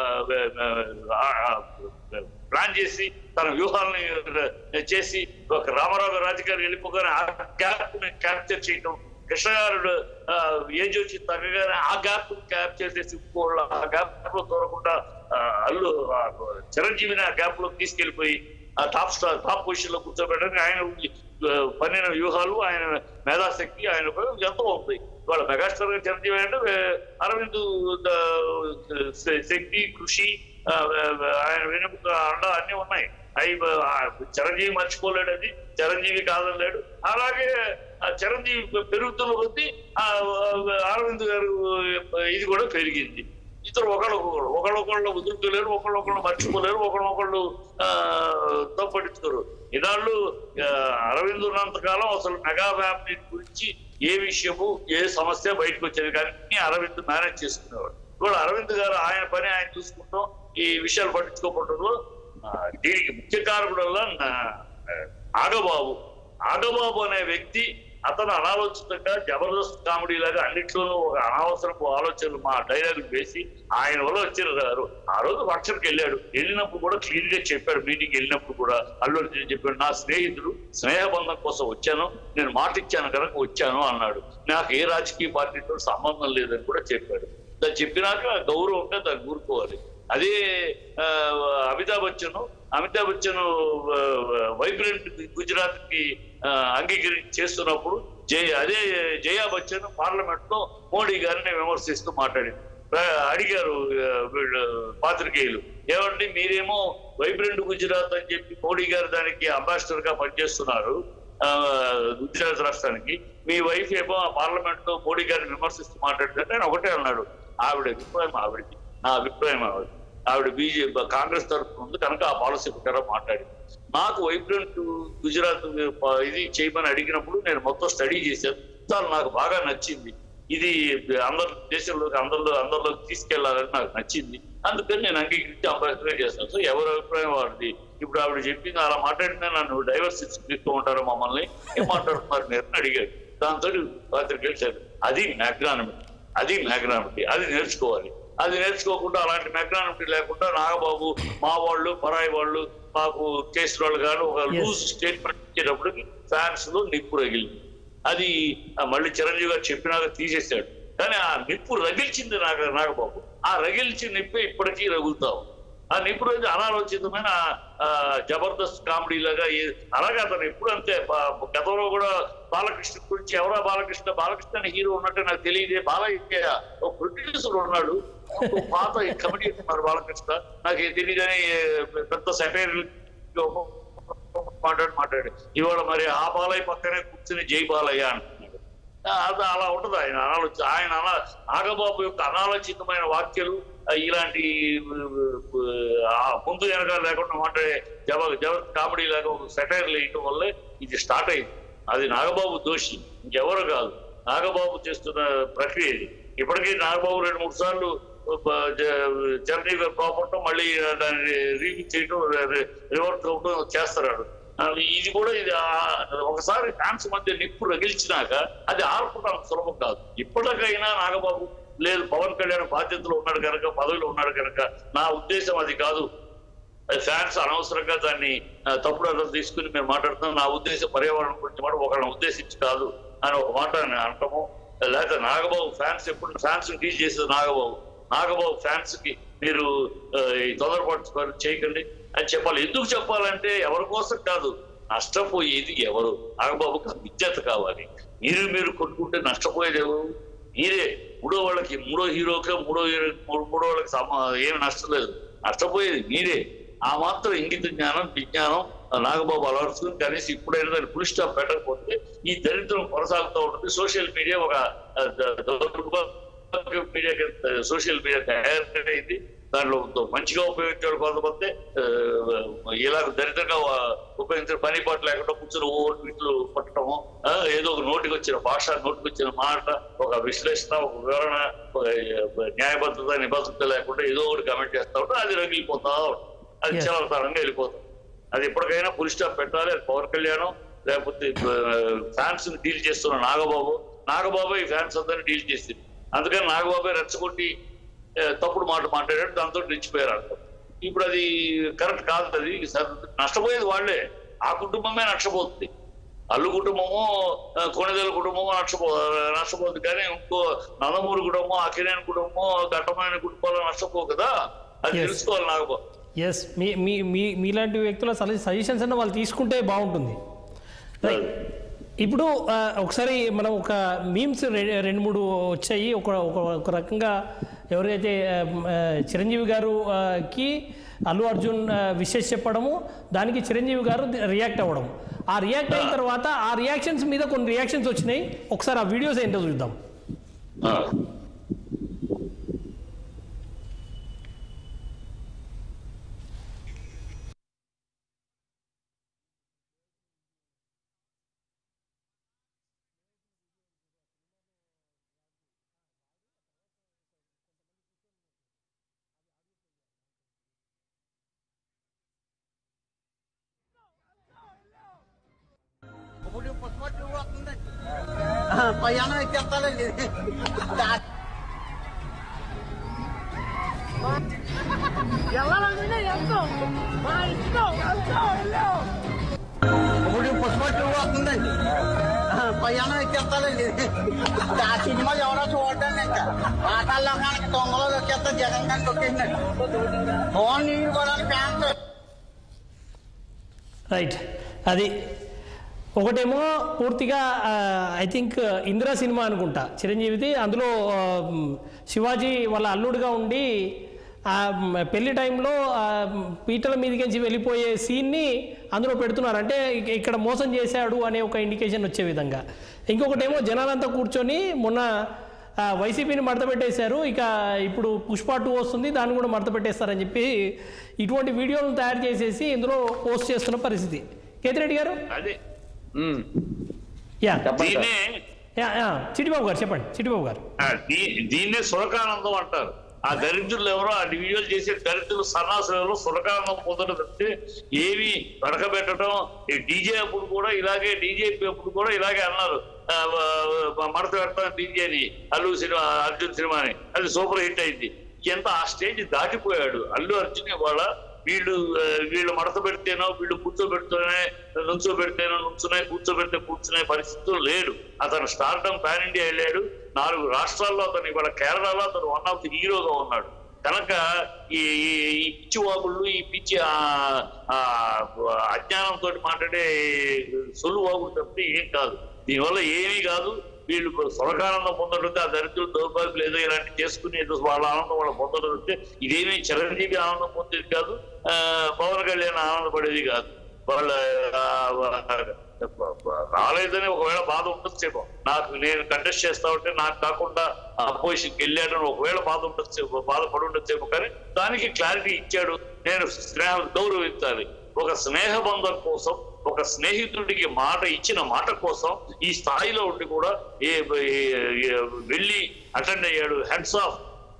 ఆ, ఆ, ప్లాన్ చేసి తన వ్యూహాలని చేసి ఒక రామారావు గారు రాజకీయాలు వెళ్ళిపోగానే ఆ గ్యాప్ క్యాప్చర్ చేయటం కృష్ణ గారు ఆ, ఏజ్ వచ్చి తగ్గగానే ఆ గ్యాప్ క్యాప్చర్ చేసి ఇంకోళ్ళు ఆ గ్యాప్ లో దూరకుండా ఆ, అల్లు ఆ, చిరంజీవిని ఆ గ్యాప్ లో తీసుకెళ్లిపోయి ఆ టాప్ స్టార్ టాప్ పొజిషన్ లో కూర్చోబెట్టడానికి ఆయన ఆ, పన్నిన వ్యూహాలు ఆయన మేధాశక్తి ఆయన ఉపయోగం ఎంతో ఉంది ఇవాళ మెగాస్టార్ గారు చిరంజీవి అంటే వే- అరవింద్ ఆ, శ- శక్తి కృషి ఆ, ఆయన వెనుక అండ అన్ని ఉన్నాయి అవి ఆ, చిరంజీవి మర్చిపోలేడు అది చిరంజీవి కాదనలేడు అలాగే ఆ చిరంజీవి పెరుగుతున్న కొద్దీ ఆ అరవింద్ గారు ఇది కూడా పెరిగింది ఇద్దరు ఒకళ్ళొకళ్ళు ఒకళ్ళొకళ్ళు వదులుకోలేరు ఒకళ్ళొకళ్ళు మర్చిపోలేరు ఒకళ్ళొకళ్ళు ఆ తప్పడించుకోరు ఇన్నాళ్ళు ఆ, అరవింద్ ఉన్నంత కాలం అసలు మెగా ఫ్యామిలీ గురించి ఏ విషయము ఏ సమస్య బయటకు వచ్చేది కానీ అన్ని అరవింద్ మేనేజ్ చేసుకునేవాడు ఇప్పుడు అరవింద్ గారు ఆయన పని ఆయన చూసుకుంటాం ఈ విషయాలు పట్టించుకోకపోవడంలో ఆ, దీనికి ముఖ్య కారకుడల్లా నా- ఆగబాబు ఆగబాబు అనే వ్యక్తి అతను అనాలోచితంగా జబర్దస్త్ కామెడీ లాగా అన్నిట్లోనూ ఒక అనవసరపు ఆలోచనలు మా డైలాగ్ వేసి ఆయన వల్ల వచ్చిన గారు ఆ రోజు ఫంక్షన్కి వెళ్ళాడు వెళ్ళినప్పుడు కూడా క్లియర్ గా చెప్పాడు మీటింగ్ వెళ్ళినప్పుడు కూడా అల్లు అర్జున్ చెప్పాడు నా స్నేహితుడు స్నేహబంధం కోసం వచ్చాను నేను మాట ఇచ్చాను కనుక వచ్చాను అన్నాడు నాకు ఏ రాజకీయ పార్టీతో సంబంధం లేదని కూడా చెప్పాడు దాన్ని చెప్పినాక గౌరవం ఉంటే దాన్ని ఊరుకోవాలి అదే ఆ, అమితాబ్ బచ్చన్ అమితాబ్ బచ్చన్ వైబ్రెంట్ గుజరాత్ కి అంగీకరించి చేస్తున్నప్పుడు జయ అదే జయా బచ్చన్ పార్లమెంట్ లో మోడీ గారిని విమర్శిస్తూ మాట్లాడింది ఆ, అడిగారు ఆ, వీళ్ళు పాత్రికేయులు ఏమండి మీరేమో వైబ్రెంట్ గుజరాత్ అని చెప్పి మోడీ గారు దానికి అంబాసిడర్ గా పనిచేస్తున్నారు ఆ, గుజరాత్ రాష్ట్రానికి మీ వైఫ్ ఏమో ఆ పార్లమెంట్ లో మోడీ గారిని విమర్శిస్తూ మాట్లాడుతుంటే ఆయన ఒకటే అన్నాడు ఆవిడ అభిప్రాయం ఆవిడది నా అభిప్రాయం ఆవిడ ఆవిడ బీజేపీ కాంగ్రెస్ తరఫున ఉంది కనుక ఆ పాలసీ ప్రకారం మాట్లాడింది నాకు వైబ్రెంట్ గుజరాత్ ఇది చేయమని అడిగినప్పుడు నేను మొత్తం స్టడీ చేశాను చాలా నాకు బాగా నచ్చింది ఇది అందరి దేశంలోకి అందరిలో అందరిలోకి తీసుకెళ్లాలని నాకు నచ్చింది అందుకని నేను అంగీకరించి అంబేద్కర్ చేస్తాను సో ఎవరి అభిప్రాయం వాడిది ఇప్పుడు ఆవిడ చెప్పింది అలా మాట్లాడినా నన్ను డైవర్స్ తీస్తూ ఉంటారు మమ్మల్ని ఏం మాట్లాడుతున్నారు మీరు అని అడిగాడు దాంతో పాత్రికేయులు సరే అది మ్యాగ్నానమిటీ అది మ్యాగ్నానమిటీ అది నేర్చుకోవాలి అది నేర్చుకోకుండా అలాంటి మెకానిటీ లేకుండా నాగబాబు మా వాళ్ళు పరాయి వాళ్ళు మాకు కేసు వాళ్ళు కానీ ఒక Yes. లూజ్ స్టేట్మెంట్ ఇచ్చేటప్పటికి ఫ్యాన్స్ లో నిప్పు రగిలింది అది ఆ మళ్ళీ చిరంజీవి గారు చెప్పినాక తీసేశాడు కానీ ఆ నిప్పు రగిల్చింది నాగ నాగబాబు ఆ రగిల్చిన నిప్పే ఇప్పటికీ రగులుతాం ఆ నిప్పు రోజు అనాలోచితమైన ఆ, జబర్దస్త్ కామెడీ లాగా ఏ- అలాగే అతను ఎప్పుడు అంతే బా- గతంలో కూడా బాలకృష్ణ గురించి ఎవరా బాలకృష్ణ బాలకృష్ణ అనే హీరో ఉన్నట్టు నాకు తెలియదే బాలయ్య ఒక ప్రొడ్యూసర్ ఉన్నాడు ఒక పాత కమిటీ ఉన్నారు బాలకృష్ణ నాకు ఏం తెలియదని పెద్ద సెటైర్ మాట్లాడి మాట్లాడి ఇవాళ మరి ఆ బాలయ్య పక్కనే కూర్చుని జై బాలయ్య అంటున్నాడు ఆ, అది అలా ఉంటుంది ఆయన అనాలోచి ఆయన అనా నాగబాబు యొక్క అనాలోచితమైన వాక్యాలు ఆ, ఇలాంటి ఆ, ముందు వెనక లేకుండా మాట్లాడే జబ జబ కామెడీ లాగా ఒక సెటైర్ వేయటం వల్లే ఇది స్టార్ట్ అయింది అది నాగబాబు దోషి ఇంకెవరు కాదు నాగబాబు చేస్తున్న ప్రక్రియ ఇది ఇప్పటికీ నాగబాబు రెండు మూడు సార్లు బ- జ- చిరంజీవి గారు కోపడటం మళ్ళీ దాన్ని రీవిక్ చేయటం రివర్ట్ అవ్వటం చేస్తున్నాడు ఆ, ఇది కూడా ఇది ఆ- ఒకసారి ఫ్యాన్స్ మధ్య నిప్పు రగిల్చినాక అది ఆర్పడం అంత సులభం కాదు ఇప్పటికైనా నాగబాబు లేదు పవన్ కళ్యాణ్ బాధ్యతలో ఉన్నాడు కనుక పదవిలో ఉన్నాడు కనుక నా ఉద్దేశం అది కాదు ఫ్యాన్స్ అనవసరంగా దాన్ని ఆ, తప్పుడు అర్థం తీసుకుని మేము మాట్లాడుతున్నాం నా ఉద్దేశం పర్యావరణం గురించి మాట ఒకరిని ఉద్దేశించి కాదు అని ఒక మాట అని అంటాము లేకపోతే నాగబాబు ఫ్యాన్స్ ఎప్పుడు ఫ్యాన్స్ డీల్ చేసేది నాగబాబు నాగబాబు ఫ్యాన్స్ కి మీరు ఆ, ఈ తొందరపాటు పని చేయకండి అని చెప్పాలి ఎందుకు చెప్పాలంటే ఎవరి కోసం కాదు నష్టపోయేది ఎవరు నాగబాబుకి ఆ విద్యత కావాలి మీరు మీరు కొట్టుకుంటే నష్టపోయేది ఎవరు మీరే మూడో వాళ్ళకి మూడో హీరోకి మూడో హీరో మూడో- మూడో వాళ్ళకి సమ ఏమి నష్టం లేదు నష్టపోయేది మీరే ఆ మాత్రం ఇంగిత జ్ఞానం విజ్ఞానం ఆ నాగబాబు అలవర్చుకుని కనీసం ఇప్పుడైనా దాన్ని ఫుల్ స్టాప్ పెట్టకపోతే ఈ దరిద్రం కొనసాగుతూ ఉంటుంది సోషల్ మీడియా ఒక ఆ, ద- దౌర్భాగ్య మీడియా సోషల్ మీడియా తయారైంది దాంట్లో మంచిగా ఉపయోగించాడు కొంతమంది ఆ, ఇలా దరిద్రంగా ఉపయోగించిన పని పాట లేకుండా కూర్చొని ఓ ట్వీట్లు పట్టడము ఆ, ఏదో ఒక నోటికి వచ్చిన భాష నోటికి వచ్చిన మాట ఒక విశ్లేషణ ఒక వివరణ ఒక న్యాయబద్ధత నిబద్ధత లేకుండా ఏదో ఒకటి కమెంట్ చేస్తా ఉంటే అది రగిలిపోతా ఉంటుంది అది Yes. చలతరంగా వెళ్ళిపోతుంది అది ఎప్పటికైనా ఫుల్ స్టాప్ పెట్టాలి అది పవన్ కళ్యాణ్ లేకపోతే ఫ్యాన్స్ డీల్ చేస్తున్న నాగబాబు నాగబాబు ఈ ఫ్యాన్స్ అందరినీ డీల్ చేసింది అందుకని నాగబాబు రెచ్చగొట్టి ఆ, తప్పుడు మాట మాట్లాడాడు దాంతో నిలిచిపోయారు అంట ఇప్పుడు అది కరెక్ట్ కాదు అది సర్- నష్టపోయేది వాళ్ళే ఆ కుటుంబమే నష్టపోతుంది అల్లు కుటుంబము ఆ, కొణిదెల కుటుంబము నష్టపో నష్టపోతుంది కానీ ఇంకో నందమూరి కుటుంబం అఖిలేని కుటుంబం ఘట్టమైన కుటుంబాలు నష్టపోవు కదా అది Yes. తెలుసుకోవాలి నాగబాబు ఎస్ మీ మీ మీ మీలాంటి వ్యక్తుల సజెషన్స్ అన్న వాళ్ళు తీసుకుంటే బాగుంటుంది రైట్ ఇప్పుడు ఆ, ఒకసారి మనం ఒక మీమ్స్ రెండు మూడు వచ్చాయి ఒక ఒక ఒక రకంగా ఎవరైతే ఆ, ఆ, చిరంజీవి గారు ఆ, కి అల్లు అర్జున్ విషెస్ చెప్పడము దానికి చిరంజీవి గారు రియాక్ట్ అవ్వడం ఆ రియాక్ట్ అయిన తర్వాత ఆ రియాక్షన్స్ మీద కొన్ని రియాక్షన్స్ వచ్చినాయి ఒకసారి ఆ వీడియోస్ ఏంటో చూద్దాం ఆ. పయ్యానం ఎక్కేస్తానండి వెళ్ళాలంటే వెళ్తాం మా ఇష్టం వెళ్తాం వెళ్ళాం ఇప్పుడు పుష్పట్టు వస్తుందండి పయ్యానం ఎక్కేస్తానండి ఆ సినిమా ఎవరో చూడండి ఇంకా ఆటల్లో కానీ దొంగలో ఎక్కేస్తా జగన్ కానీ తొక్కేసినట్టు ఫోన్ నీళ్ళు కూడా ఫ్యాన్స్ రైట్ అది ఒకటేమో పూర్తిగా ఐ థింక్ ఇందిరా సినిమా అనుకుంటా చిరంజీవిది అందులో ఆ, మ్, శివాజీ వాళ్ళ అల్లుడుగా ఉండి ఆ మ్, పెళ్లి టైంలో ఆ పీటల మీదకించి వెళ్ళిపోయే సీన్ని అందులో పెడుతున్నారు అంటే ఇక- ఇక్కడ మోసం చేశాడు అనే ఒక ఇండికేషన్ వచ్చే విధంగా ఇంకొకటేమో జనాలంతా కూర్చొని మొన్న ఆ, వైసీపీని మడత పెట్టేశారు ఇక ఇప్పుడు పుష్ప టూ వస్తుంది దాన్ని కూడా మడత పెట్టేస్తారని చెప్పి ఇటువంటి వీడియోలను తయారు చేసేసి ఇందులో పోస్ట్ చేస్తున్న పరిస్థితి కేతిరెడ్డి గారు అదే ఉమ్. యా చెప్పండి సార్. దీన్నే యా యా చిట్టిబాబు గారు చెప్పండి చిట్టిబాబు గారు ఆ, దీ- దీన్నే సురకానందం అంటారు ఆ దరిద్రులు ఎవరో ఆ వీడియోలు చేసే దరిద్రులు సన్నాసులు ఎవరో సురకానందం పొందడం తప్పితే ఏవి వడకబెట్టడం ఈ డీజే అప్పుడు కూడా ఇలాగే డీజే అప్పుడు కూడా ఇలాగే అన్నారు ఆ, ఆ, మడత పెట్టడం డీజేని అల్లు సినిమా అర్జున్ సినిమాని అది సూపర్ హిట్ అయింది ఎంత ఆ స్టేజ్ దాటిపోయాడు అల్లు అర్జున్ ఇవాళ వీళ్ళు ఆ, వీళ్ళు మడత పెడితేనో వీళ్ళు కూర్చోబెడితేనే నుంచోబెడితేనో నుంచునే కూర్చోబెడితే కూర్చునే పరిస్థితులు లేడు అతను స్టార్డమ్ పాన్ ఇండియా వెళ్ళాడు నాలుగు రాష్ట్రాల్లో అతను ఇవాళ కేరళలో అతను వన్ ఆఫ్ ది హీరోగా ఉన్నాడు కనుక ఈ ఈ- ఈ పిచ్చి వాగుళ్ళు ఈ పిచ్చి ఆ, ఆ, అజ్ఞానంతో మాట్లాడే సొల్లు వాగులు తప్పితే ఏం కాదు దీనివల్ల ఏమీ కాదు వీళ్ళు స్వరకానందం పొందడం ఆ దరిద్రులు దౌర్భాగ్యులు ఏదో ఇలాంటి చేసుకుని ఏదో వాళ్ళ ఆనందం వాళ్ళు పొందడం వస్తే ఇదేమీ చిరంజీవి ఆనందం పొందేది కాదు ఆ, పవన్ కళ్యాణ్ ఆనందపడేది కాదు వాళ్ళ ఆ, రాలేదని ఒకవేళ బాధ ఉండొచ్చేమో నాకు నేను కంటెస్ట్ చేస్తా ఉంటే నాకు కాకుండా అపోజిషన్కి వెళ్ళాడని ఒకవేళ బాధ ఉండొచ్చేమో బాధపడి ఉండొచ్చేమో కానీ దానికి క్లారిటీ ఇచ్చాడు నేను స్నేహం గౌరవించాలి ఒక స్నేహబంధం కోసం ఒక స్నేహితుడికి మాట ఇచ్చిన మాట కోసం ఈ స్థాయిలో ఉండి కూడా ఏ ఏ- ఏ- వెళ్ళి అటెండ్ అయ్యాడు హెడ్స్ ఆఫ్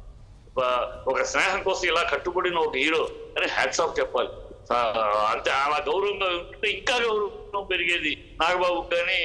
ఒక స్నేహం కోసం ఇలా కట్టుబడిన ఒక హీరో అని హ్యాట్స్ ఆఫ్ చెప్పాలి ఆ, అంతే అలా గౌరవంగా ఉంటే ఇంకా గౌరవం పెరిగేది నాగబాబు కానీ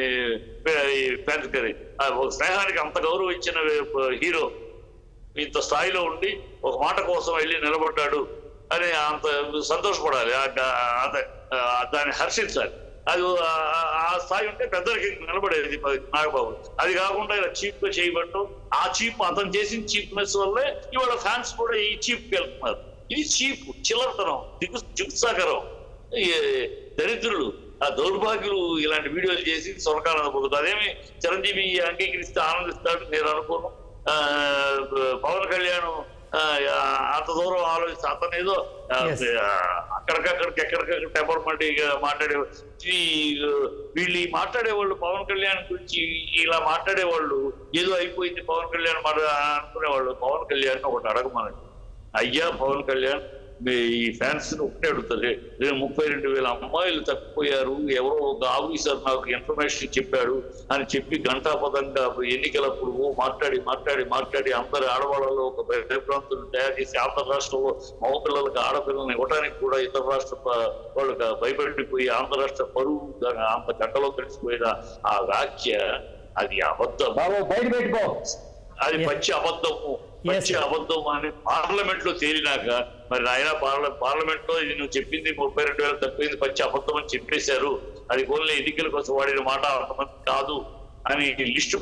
పెద్ద కానీ ఆ, ఒక స్నేహానికి అంత గౌరవం ఇచ్చిన హీరో ఇంత స్థాయిలో ఉండి ఒక మాట కోసం వెళ్ళి నిలబడ్డాడు అని అంత సంతోషపడాలి ఆ- ఆ- అదే, ఆ, దాన్ని హర్షించాలి అది ఆ- ఆ స్థాయి ఉంటే పెద్దలకి నిలబడేది మరి నాగబాబు అది కాకుండా ఇలా చీప్ గా చేయబట్టం ఆ చీప్ అతను చేసిన చీప్నెస్ వల్లే ఇవాళ ఫ్యాన్స్ కూడా ఈ చీప్ కి వెళ్తున్నారు ఇది చీప్ చిల్లరతనం దిగు దిగుసాకరం ఈ దరిద్రులు ఆ దౌర్భాగ్యులు ఇలాంటి వీడియోలు చేసి సొరకాలను పొందుతారు అదేమి చిరంజీవి అంగీకరిస్తే ఆనందిస్తాడు నేను అనుకోను ఆ, పవన్ కళ్యాణ్ ఆ, అంత దూరం ఆలోచిస్తే అతను ఏదో ఆ, Yes. అక్కడికక్కడికి ఎక్కడికక్కడ టెంపర్మెంట్ మాట్లాడే ఈ వీళ్ళు ఈ మాట్లాడేవాళ్ళు పవన్ కళ్యాణ్ గురించి ఇలా మాట్లాడేవాళ్ళు ఏదో అయిపోయింది పవన్ కళ్యాణ్ మాట అనుకునేవాళ్ళు పవన్ కళ్యాణ్ ఒకటి అడగమనండి అయ్యా పవన్ కళ్యాణ్ మీ ఈ ఫ్యాన్స్ ఒకటే అడుగుతుంది నేను ముప్పై రెండు వేల అమ్మాయిలు తప్పిపోయారు ఎవరో ఒక ఆఫీసర్ నాకు ఇన్ఫర్మేషన్ చెప్పాడు అని చెప్పి గంటాపదంగా ఎన్నికలప్పుడు ఓ మాట్లాడి మాట్లాడి మాట్లాడి అందరి ఆడవాళ్ళలో ఒక భయభ్రాంతులు తయారు చేసి ఆంధ్ర రాష్ట్రంలో మగ పిల్లలకి ఆడపిల్లల్ని ఇవ్వడానికి కూడా ఇతర రాష్ట్ర ప- వాళ్ళకి భయపెట్టిపోయి ఆంధ్ర రాష్ట్ర పరువు దాని అంత గంటలో కలిసిపోయిన ఆ వ్యాఖ్య అది అబద్ధం బాబు బయట పెట్టుకో అది పచ్చి అబద్ధము పచ్చి అబద్ధం అని పార్లమెంట్ లో తేలినాక మరి ఆయన పార్లమెంట్ లో ఇది నువ్వు చెప్పింది ముప్పై రెండు వేలు తప్పింది పచ్చి అబద్ధం అని చెప్పేశారు అది ఓన్లీ ఎన్నికల కోసం వాడిన మాట అంతమంది కాదు అని లిస్టు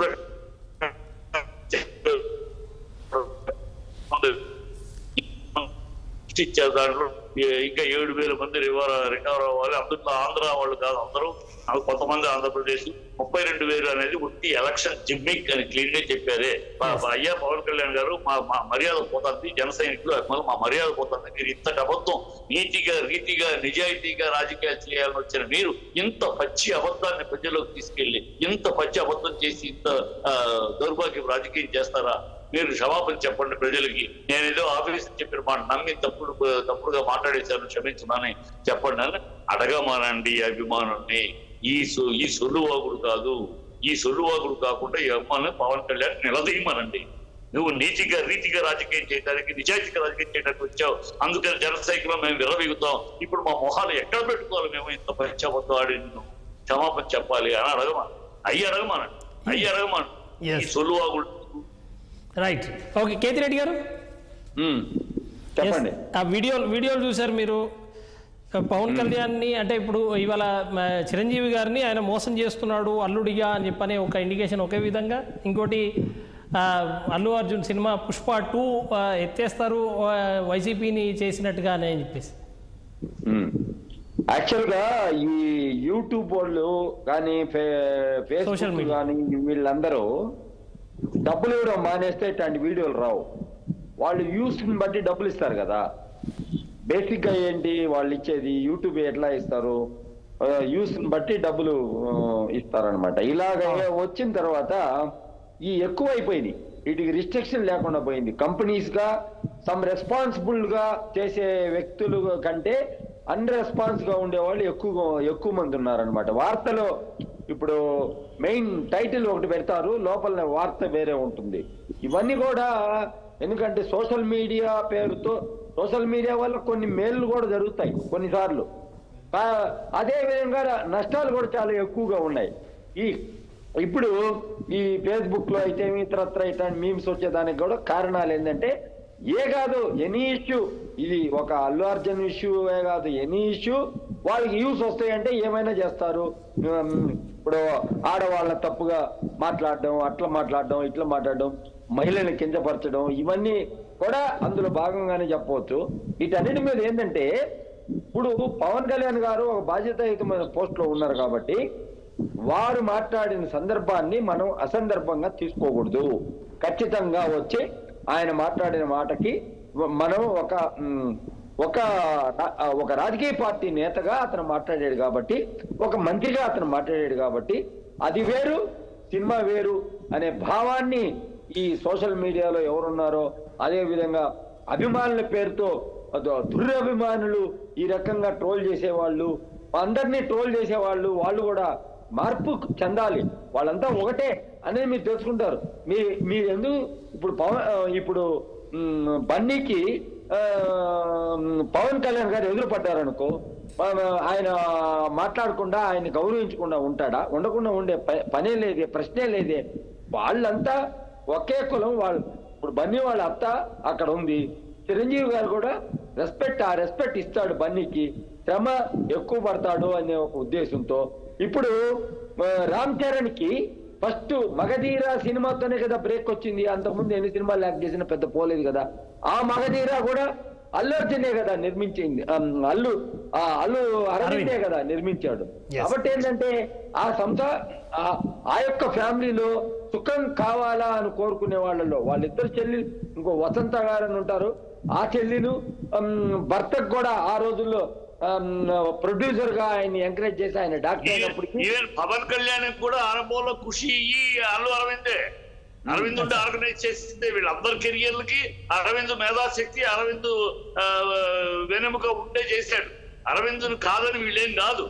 ఇచ్చారు దాంట్లో ఏ- ఇంకా ఏడు వేల మంది రివర్ రికవర్ అవ్వాలి అందులో ఆంధ్ర వాళ్ళు కాదు అందరూ నాకు కొంతమంది ఆంధ్రప్రదేశ్ ముప్పై రెండు వేలు అనేది ఉట్టి ఎలక్షన్ జిమ్మిక్ అని క్లీన్ గా చెప్పారే మా- మా అయ్యా పవన్ కళ్యాణ్ గారు మా మా మర్యాద పోతుంది జన సైనికులు అభిమానులు మా మర్యాద పోతుంది మీరు ఇంతటి అబద్ధం నీతిగా రీతిగా నిజాయితీగా రాజకీయాలు చేయాలని వచ్చిన మీరు ఇంత పచ్చి అబద్ధాన్ని ప్రజల్లోకి తీసుకెళ్లి ఇంత పచ్చి అబద్ధం చేసి ఇంత ఆ, దౌర్భాగ్యం రాజకీయం చేస్తారా మీరు క్షమాపణ చెప్పండి ప్రజలకి నేను ఏదో ఆఫీస్ చెప్పిన మాట నమ్మి తప్పుడు తప్పుడుగా మాట్లాడేశాను క్షమించమని చెప్పండి అని అడగమానండి ఈ అభిమానుల్ని ఈ సొ ఈ సొల్లువాగుడు కాదు ఈ సొల్లువాగుడు కాకుండా ఈ అమ్మాయిని పవన్ కళ్యాణ్ నిలదీయమనండి నువ్వు నీతిగా రీతిగా రాజకీయం చేయడానికి నిజాయితీగా రాజకీయం చేయడానికి వచ్చావు అందుకని జనసైకిలో మేము విరవీగుతాం ఇప్పుడు మా మొహాలు ఎక్కడ పెట్టుకోవాలి మేము ఇంత పంచాబద్ధం ఆడి నిన్ను క్షమాపణ చెప్పాలి అని అడగమా అయ్యి అడగమానండి అయ్యి అడగమాను ఈ Yes. సొల్లువాగుడు right okay Ketireddy garu um. చెప్పండి Yes. ఆ వీడియో వీడియోలు చూశారు మీరు పవన్ కళ్యాణ్ని అంటే ఇప్పుడు ఇవాళ మ, చిరంజీవి గారిని ఆయన మోసం చేస్తున్నాడు అల్లుడిగా అని చెప్పనే ఒక ఇండికేషన్ ఒకే విధంగా ఇంకోటి ఆ, అల్లు అర్జున్ సినిమా పుష్ప టూ ఎత్తేస్తారు ఆ, వైసీపీని చేసినట్టుగా అని చెప్పేసి యాక్చువల్ గా ఈ యూట్యూబ్ వాళ్ళు కానీ Social ఫేస్బుక్ media. కానీ వీళ్ళందరూ డబ్బులు ఇవ్వడం మానేస్తే ఇట్లాంటి వీడియోలు రావు వాళ్ళు యూస్ ని బట్టి డబ్బులు ఇస్తారు కదా బేసిక్ గా ఏంటి వాళ్ళు ఇచ్చేది యూట్యూబ్ ఎట్లా ఇస్తారు యూస్ ని బట్టి డబ్బులు ఆ, ఇస్తారన్నమాట ఇలాగ వచ్చిన తర్వాత ఈ ఎక్కువ అయిపోయింది వీటికి రిస్ట్రిక్షన్ లేకుండా పోయింది కంపెనీస్ గా సమ్ రెస్పాన్సిబుల్ గా చేసే వ్యక్తులు కంటే అన్ రెస్పాన్స్ గా ఉండేవాళ్ళు ఎక్కువ ఎక్కువ మంది ఉన్నారనమాట వార్తలో ఇప్పుడు మెయిన్ టైటిల్ ఒకటి పెడతారు లోపల వార్త వేరే ఉంటుంది ఇవన్నీ కూడా ఎందుకంటే సోషల్ మీడియా పేరుతో సోషల్ మీడియా వల్ల కొన్ని మేలు కూడా జరుగుతాయి కొన్నిసార్లు ఆ, అదే విధంగా నష్టాలు కూడా చాలా ఎక్కువగా ఉన్నాయి ఈ ఇప్పుడు ఈ ఫేస్బుక్ లో అయితే ఇతరత్ర ఇట్లాంటి మీమ్స్ వచ్చేదానికి కూడా కారణాలు ఏంటంటే ఏ కాదు ఎనీ ఇష్యూ ఇది ఒక అల్లు అర్జున్ ఇష్యూవే కాదు ఎనీ ఇష్యూ వాళ్ళకి యూస్ వస్తాయంటే ఏమైనా చేస్తారు ఉమ్, ఇప్పుడు ఆడవాళ్ళ తప్పుగా మాట్లాడడం అట్లా మాట్లాడడం ఇట్లా మాట్లాడడం మహిళలను కించపరచడం ఇవన్నీ కూడా అందులో భాగంగానే చెప్పవచ్చు వీటన్నిటి మీద ఏంటంటే ఇప్పుడు పవన్ కళ్యాణ్ గారు ఒక బాధ్యతాయుతమైన పోస్ట్ లో ఉన్నారు కాబట్టి వారు మాట్లాడిన సందర్భాన్ని మనం అసందర్భంగా తీసుకోకూడదు ఖచ్చితంగా వచ్చి ఆయన మాట్లాడిన మాటకి మనం ఒక మ్, ఒక రా- ఒక రాజకీయ పార్టీ నేతగా అతను మాట్లాడాడు కాబట్టి ఒక మంత్రిగా అతను మాట్లాడాడు కాబట్టి అది వేరు సినిమా వేరు అనే భావాన్ని ఈ సోషల్ మీడియాలో ఎవరున్నారో అదే విధంగా అభిమానుల పేరుతో అదో దురభిమానులు ఈ రకంగా ట్రోల్ చేసేవాళ్ళు అందరినీ ట్రోల్ చేసేవాళ్ళు వాళ్ళు కూడా మార్పు చెందాలి వాళ్ళంతా ఒకటే అనేది మీరు తెలుసుకుంటారు మీ మీరు ఎందుకు ఇప్పుడు పవన్ ఆ, ఇప్పుడు మ్, బన్నీకి ఆ, మ్, పవన్ కళ్యాణ్ గారు ఎదురు పడ్డారనుకో ఆ, ఆయన మాట్లాడకుండా ఆయన గౌరవించకుండా ఉంటాడా ఉండకుండా ఉండే ప- పనే లేదే ప్రశ్నే లేదే వాళ్ళంతా ఒకే కులం వాళ్ళు ఇప్పుడు బన్నీ వాళ్ళ అత్త అక్కడ ఉంది చిరంజీవి గారు కూడా రెస్పెక్ట్ ఆ రెస్పెక్ట్ ఇస్తాడు బన్నీకి శ్రమ ఎక్కువ పడతాడు అనే ఒక ఉద్దేశంతో ఇప్పుడు ఆ, రామ్ చరణ్ కి ఫస్ట్ మగధీర సినిమాతోనే కదా బ్రేక్ వచ్చింది అంతకుముందు ఎన్ని సినిమాలు యాక్ట్ చేసినా పెద్ద పోలేదు కదా ఆ మగధీర కూడా అల్లు అర్జునే కదా నిర్మించింది ఆ, అల్లు ఆ అల్లు అరవిందే కదా నిర్మించాడు Yes. కాబట్టి ఏంటంటే ఆ సంస్థ ఆ- ఆ యొక్క ఫ్యామిలీలో సుఖం కావాలా అని కోరుకునే వాళ్ళలో వాళ్ళిద్దరు చెల్లి ఇంకో వసంత గారు అని ఉంటారు ఆ చెల్లిను ఉమ్, భర్తకు కూడా ఆ రోజుల్లో ప్రొడ్యూసర్ గా ఆయన ఎంకరేజ్ చేసి ఆయన డాక్టర్ అయినప్పటికీ ఈవెన్ పవన్ కళ్యాణ్ కూడా అనుభవంలో ఖుషి ఈ అల్లు అరవిందే అరవింద్ ఉంటే ఆర్గనైజ్ చేసిందే వీళ్ళందరి కెరియర్లకి అరవింద్ మేధాశక్తి అరవింద్ ఆ, వెన్నెముక ఉంటే చేశాడు అరవింద్ కాదని వీళ్ళేం కాదు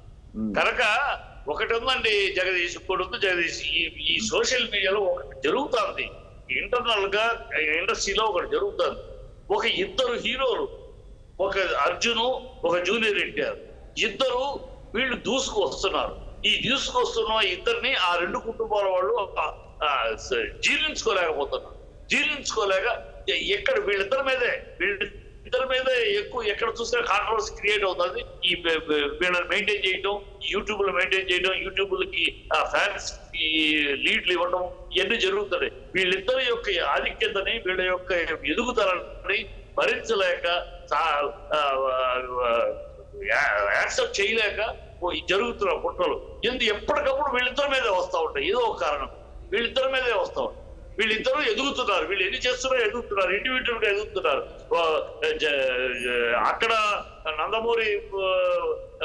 కనుక ఒకటి ఉందండి జగదీష్ ఇంకోటి ఉంది జగదీష్ ఈ ఈ సోషల్ మీడియాలో ఒకటి జరుగుతుంది ఇంటర్నల్ గా ఇండస్ట్రీలో ఒకటి జరుగుతుంది ఒక ఇద్దరు హీరోలు ఒక అర్జును ఒక జూనియర్ ఎన్టీఆర్ ఇద్దరు వీళ్ళు దూసుకు వస్తున్నారు ఈ దూసుకు వస్తున్న ఇద్దరిని ఆ రెండు కుటుంబాల వాళ్ళు ఆ, ఆ, స- జీర్ణించుకోలేకపోతున్నారు జీర్ణించుకోలేక ఎ- ఎక్కడ వీళ్ళిద్దరి మీదే వీళ్ళిద్దరి మీద ఎక్కువ ఎక్కడ చూసినా కాంట్రవర్సీ క్రియేట్ అవుతుంది ఈ వీ- వీ- వీళ్ళని మెయింటైన్ చేయడం యూట్యూబ్ లో మెయింటైన్ చేయడం యూట్యూబ్ లకి ఫ్యాన్స్ ఈ లీడ్లు ఇవ్వడం ఇవన్నీ జరుగుతున్నాయి వీళ్ళిద్దరి యొక్క ఆధిక్యతని వీళ్ళ యొక్క ఎదుగుదలని భరించలేక చా- ఆ, ఆ, యాక్సెప్ట్ చేయలేక ఓ ఈ జరుగుతున్న కుట్రలు ఎందు ఎప్పటికప్పుడు వీళ్ళిద్దరి మీదే వస్తా ఉంటాయి ఏదో ఒక కారణం వీళ్ళిద్దరి మీదే వస్తా ఉంటాయి వీళ్ళిద్దరూ ఎదుగుతున్నారు వీళ్ళు ఎన్ని చేస్తున్నారో ఎదుగుతున్నారు ఇండివిజువల్ గా ఎదుగుతున్నారు ఆ, జ- జ- అక్కడ నందమూరి ఆ, ఆ,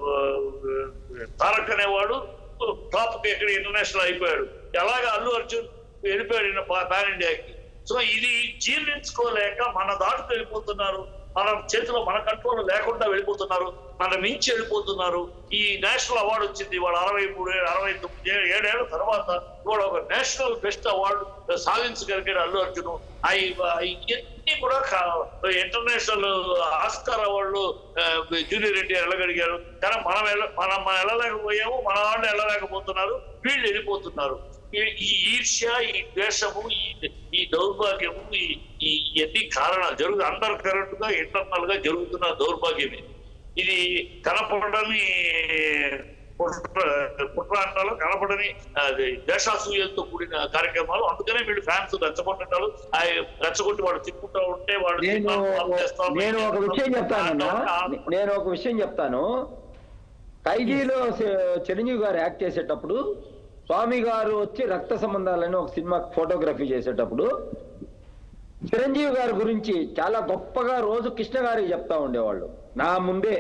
తారక్ అనేవాడు టాప్ ఎక్కడ ఇంటర్నేషనల్ అయిపోయాడు ఎలాగా అల్లు అర్జున్ వెళ్ళిపోయాడు పాన్ ఇండియాకి సో ఇది జీర్ణించుకోలేక మన దాటుకు వెళ్ళిపోతున్నారు మన చేతిలో మన కంట్రోల్ లేకుండా వెళ్ళిపోతున్నారు మన మించి వెళ్ళిపోతున్నారు ఈ నేషనల్ అవార్డు వచ్చింది వాళ్ళ అరవై మూడు ఏళ్ళు అరవై తొమ్మిది ఏళ్ళు ఏడేళ్ల తర్వాత ఇవాళ ఒక నేషనల్ బెస్ట్ అవార్డు సాధించగలిగాడు అల్లు అర్జున్ ఇవన్నీ కూడా ఇంటర్నేషనల్ ఆస్కార్ అవార్డులు జూనియర్ ఎన్టీఆర్ వెళ్ళగలిగారు కానీ మనం వెళ్ళ- మనం మనం వెళ్ళలేకపోయాము మన వాళ్ళు వెళ్ళలేకపోతున్నారు వీళ్ళు వెళ్ళిపోతున్నారు ఈ- ఈ ఈర్ష్య ఈ ద్వేషము ఈ ఈ దౌర్భాగ్యము ఈ ఈ ఇవన్నీ కారణాలు జరుగు అండర్ కరెంట్ గా ఇంటర్నల్ గా జరుగుతున్న దౌర్భాగ్యం ఇది ఇది కనపడని కుట్ర కుట్ర అంటారు కనపడని అది దేశాసూయలతో కూడిన కార్యక్రమాలు అందుకనే వీళ్ళు ఫ్యాన్స్ రెచ్చగొట్టారు ఆ రెచ్చగొట్టి వాడు తిప్పుకుంటూ ఉంటే వాడు నేను నేను ఒక విషయం చెప్తానన్నా నేను ఒక విషయం చెప్తాను ఖైదీలో స- చిరంజీవి గారు యాక్ట్ చేసేటప్పుడు స్వామి గారు వచ్చి రక్త సంబంధాలని ఒక సినిమా ఫోటోగ్రఫీ చేసేటప్పుడు చిరంజీవి గారి గురించి చాలా గొప్పగా రోజు కృష్ణ గారికి చెప్తా ఉండేవాళ్ళు నా ముందే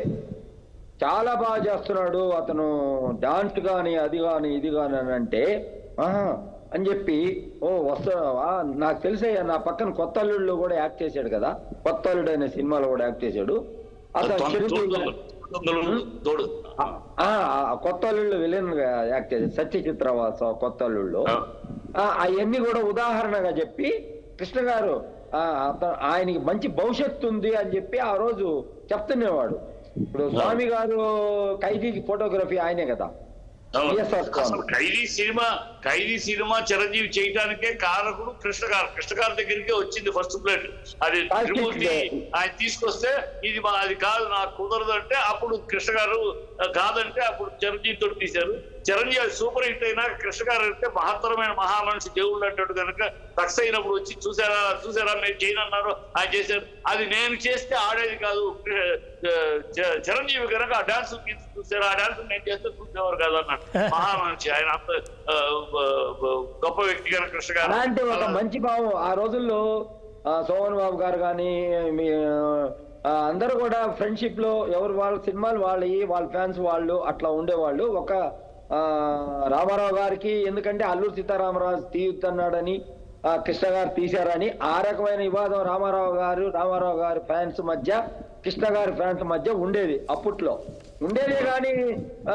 చాలా బాగా చేస్తున్నాడు అతను డాన్స్ కానీ అది కానీ ఇది కానీ అని అంటే ఆహా అని చెప్పి ఓ వస్తా నాకు తెలిసే నా పక్కన కొత్త అల్లుళ్ళు కూడా యాక్ట్ చేశాడు కదా కొత్త అల్లుడు అనే సినిమాలో కూడా యాక్ట్ చేశాడు అతను చిరంజీవి గారు- తోడు ఆ, ఆ కొత్త అల్లుళ్ళు విలన్ గా యాక్ట్ చేశాడు సత్య చిత్రవాస కొత్త అల్లుళ్ళు అవన్నీ కూడా ఉదాహరణగా చెప్పి కృష్ణ గారు ఆ, అత- ఆయనకి మంచి భవిష్యత్తు ఉంది అని చెప్పి ఆ రోజు చెప్తుండేవాడు ఇప్పుడు స్వామి గారు ఖైదీకి ఫోటోగ్రఫీ ఆయనే కదా అవును. TSR స్వామి. అసలు ఖైదీ సినిమా ఖైదీ సినిమా చిరంజీవి చేయడానికే కారకుడు కృష్ణ గారు కృష్ణ గారి దగ్గరికే వచ్చింది ఫస్ట్ ప్లేట్ అది Plastic త్రిమూర్తి bag. ఆయన తీసుకొస్తే ఇది మా అది కాదు నాకు కుదరదు అంటే అప్పుడు కృష్ణ గారు "ఆ, కాదంటే అప్పుడు చిరంజీవి తోటి తీశారు చిరంజీవి అది సూపర్ హిట్ అయినా కృష్ణ గారు అంటే మహత్తరమైన మహామనిషి దేవుళ్ళు అంటాడు కనుక సక్సెస్ అయినప్పుడు వచ్చి చూసారా చూసారా మీరు చేయనన్నారు ఆయన చేశారు అది నేను చేస్తే ఆడేది కాదు ఆ, చ- చిరంజీవి కనుక ఆ డాన్స్ చూసారా ఆ డాన్స్ నేను చేస్తే చూసేవారు కాదు అన్నాడు మహామనిషి ఆయన అంత ఆ, బ- బ- గొప్ప వ్యక్తి కనుక కృష్ణ గారు అలాంటి ఒక మంచి భావం ఆ రోజుల్లో ఆ, సోమన్ బాబు గారు కానీ మీ ఆ, అందరూ కూడా ఫ్రెండ్షిప్ లో ఎవరు వాళ్ళ సినిమాలు వాళ్ళవి వాళ్ళ ఫ్యాన్స్ వాళ్ళు అట్లా ఉండేవాళ్ళు ఒక ఆ, రామారావు గారికి ఎందుకంటే అల్లూరు సీతారామరాజు తీయుతున్నాడని ఆ, కృష్ణ గారు తీశారని ఆ రకమైన వివాదం రామారావు గారు రామారావు గారి ఫ్యాన్స్ మధ్య కృష్ణ గారి ఫ్యాన్స్ మధ్య ఉండేది అప్పట్లో ఉండేదే కానీ ఆ,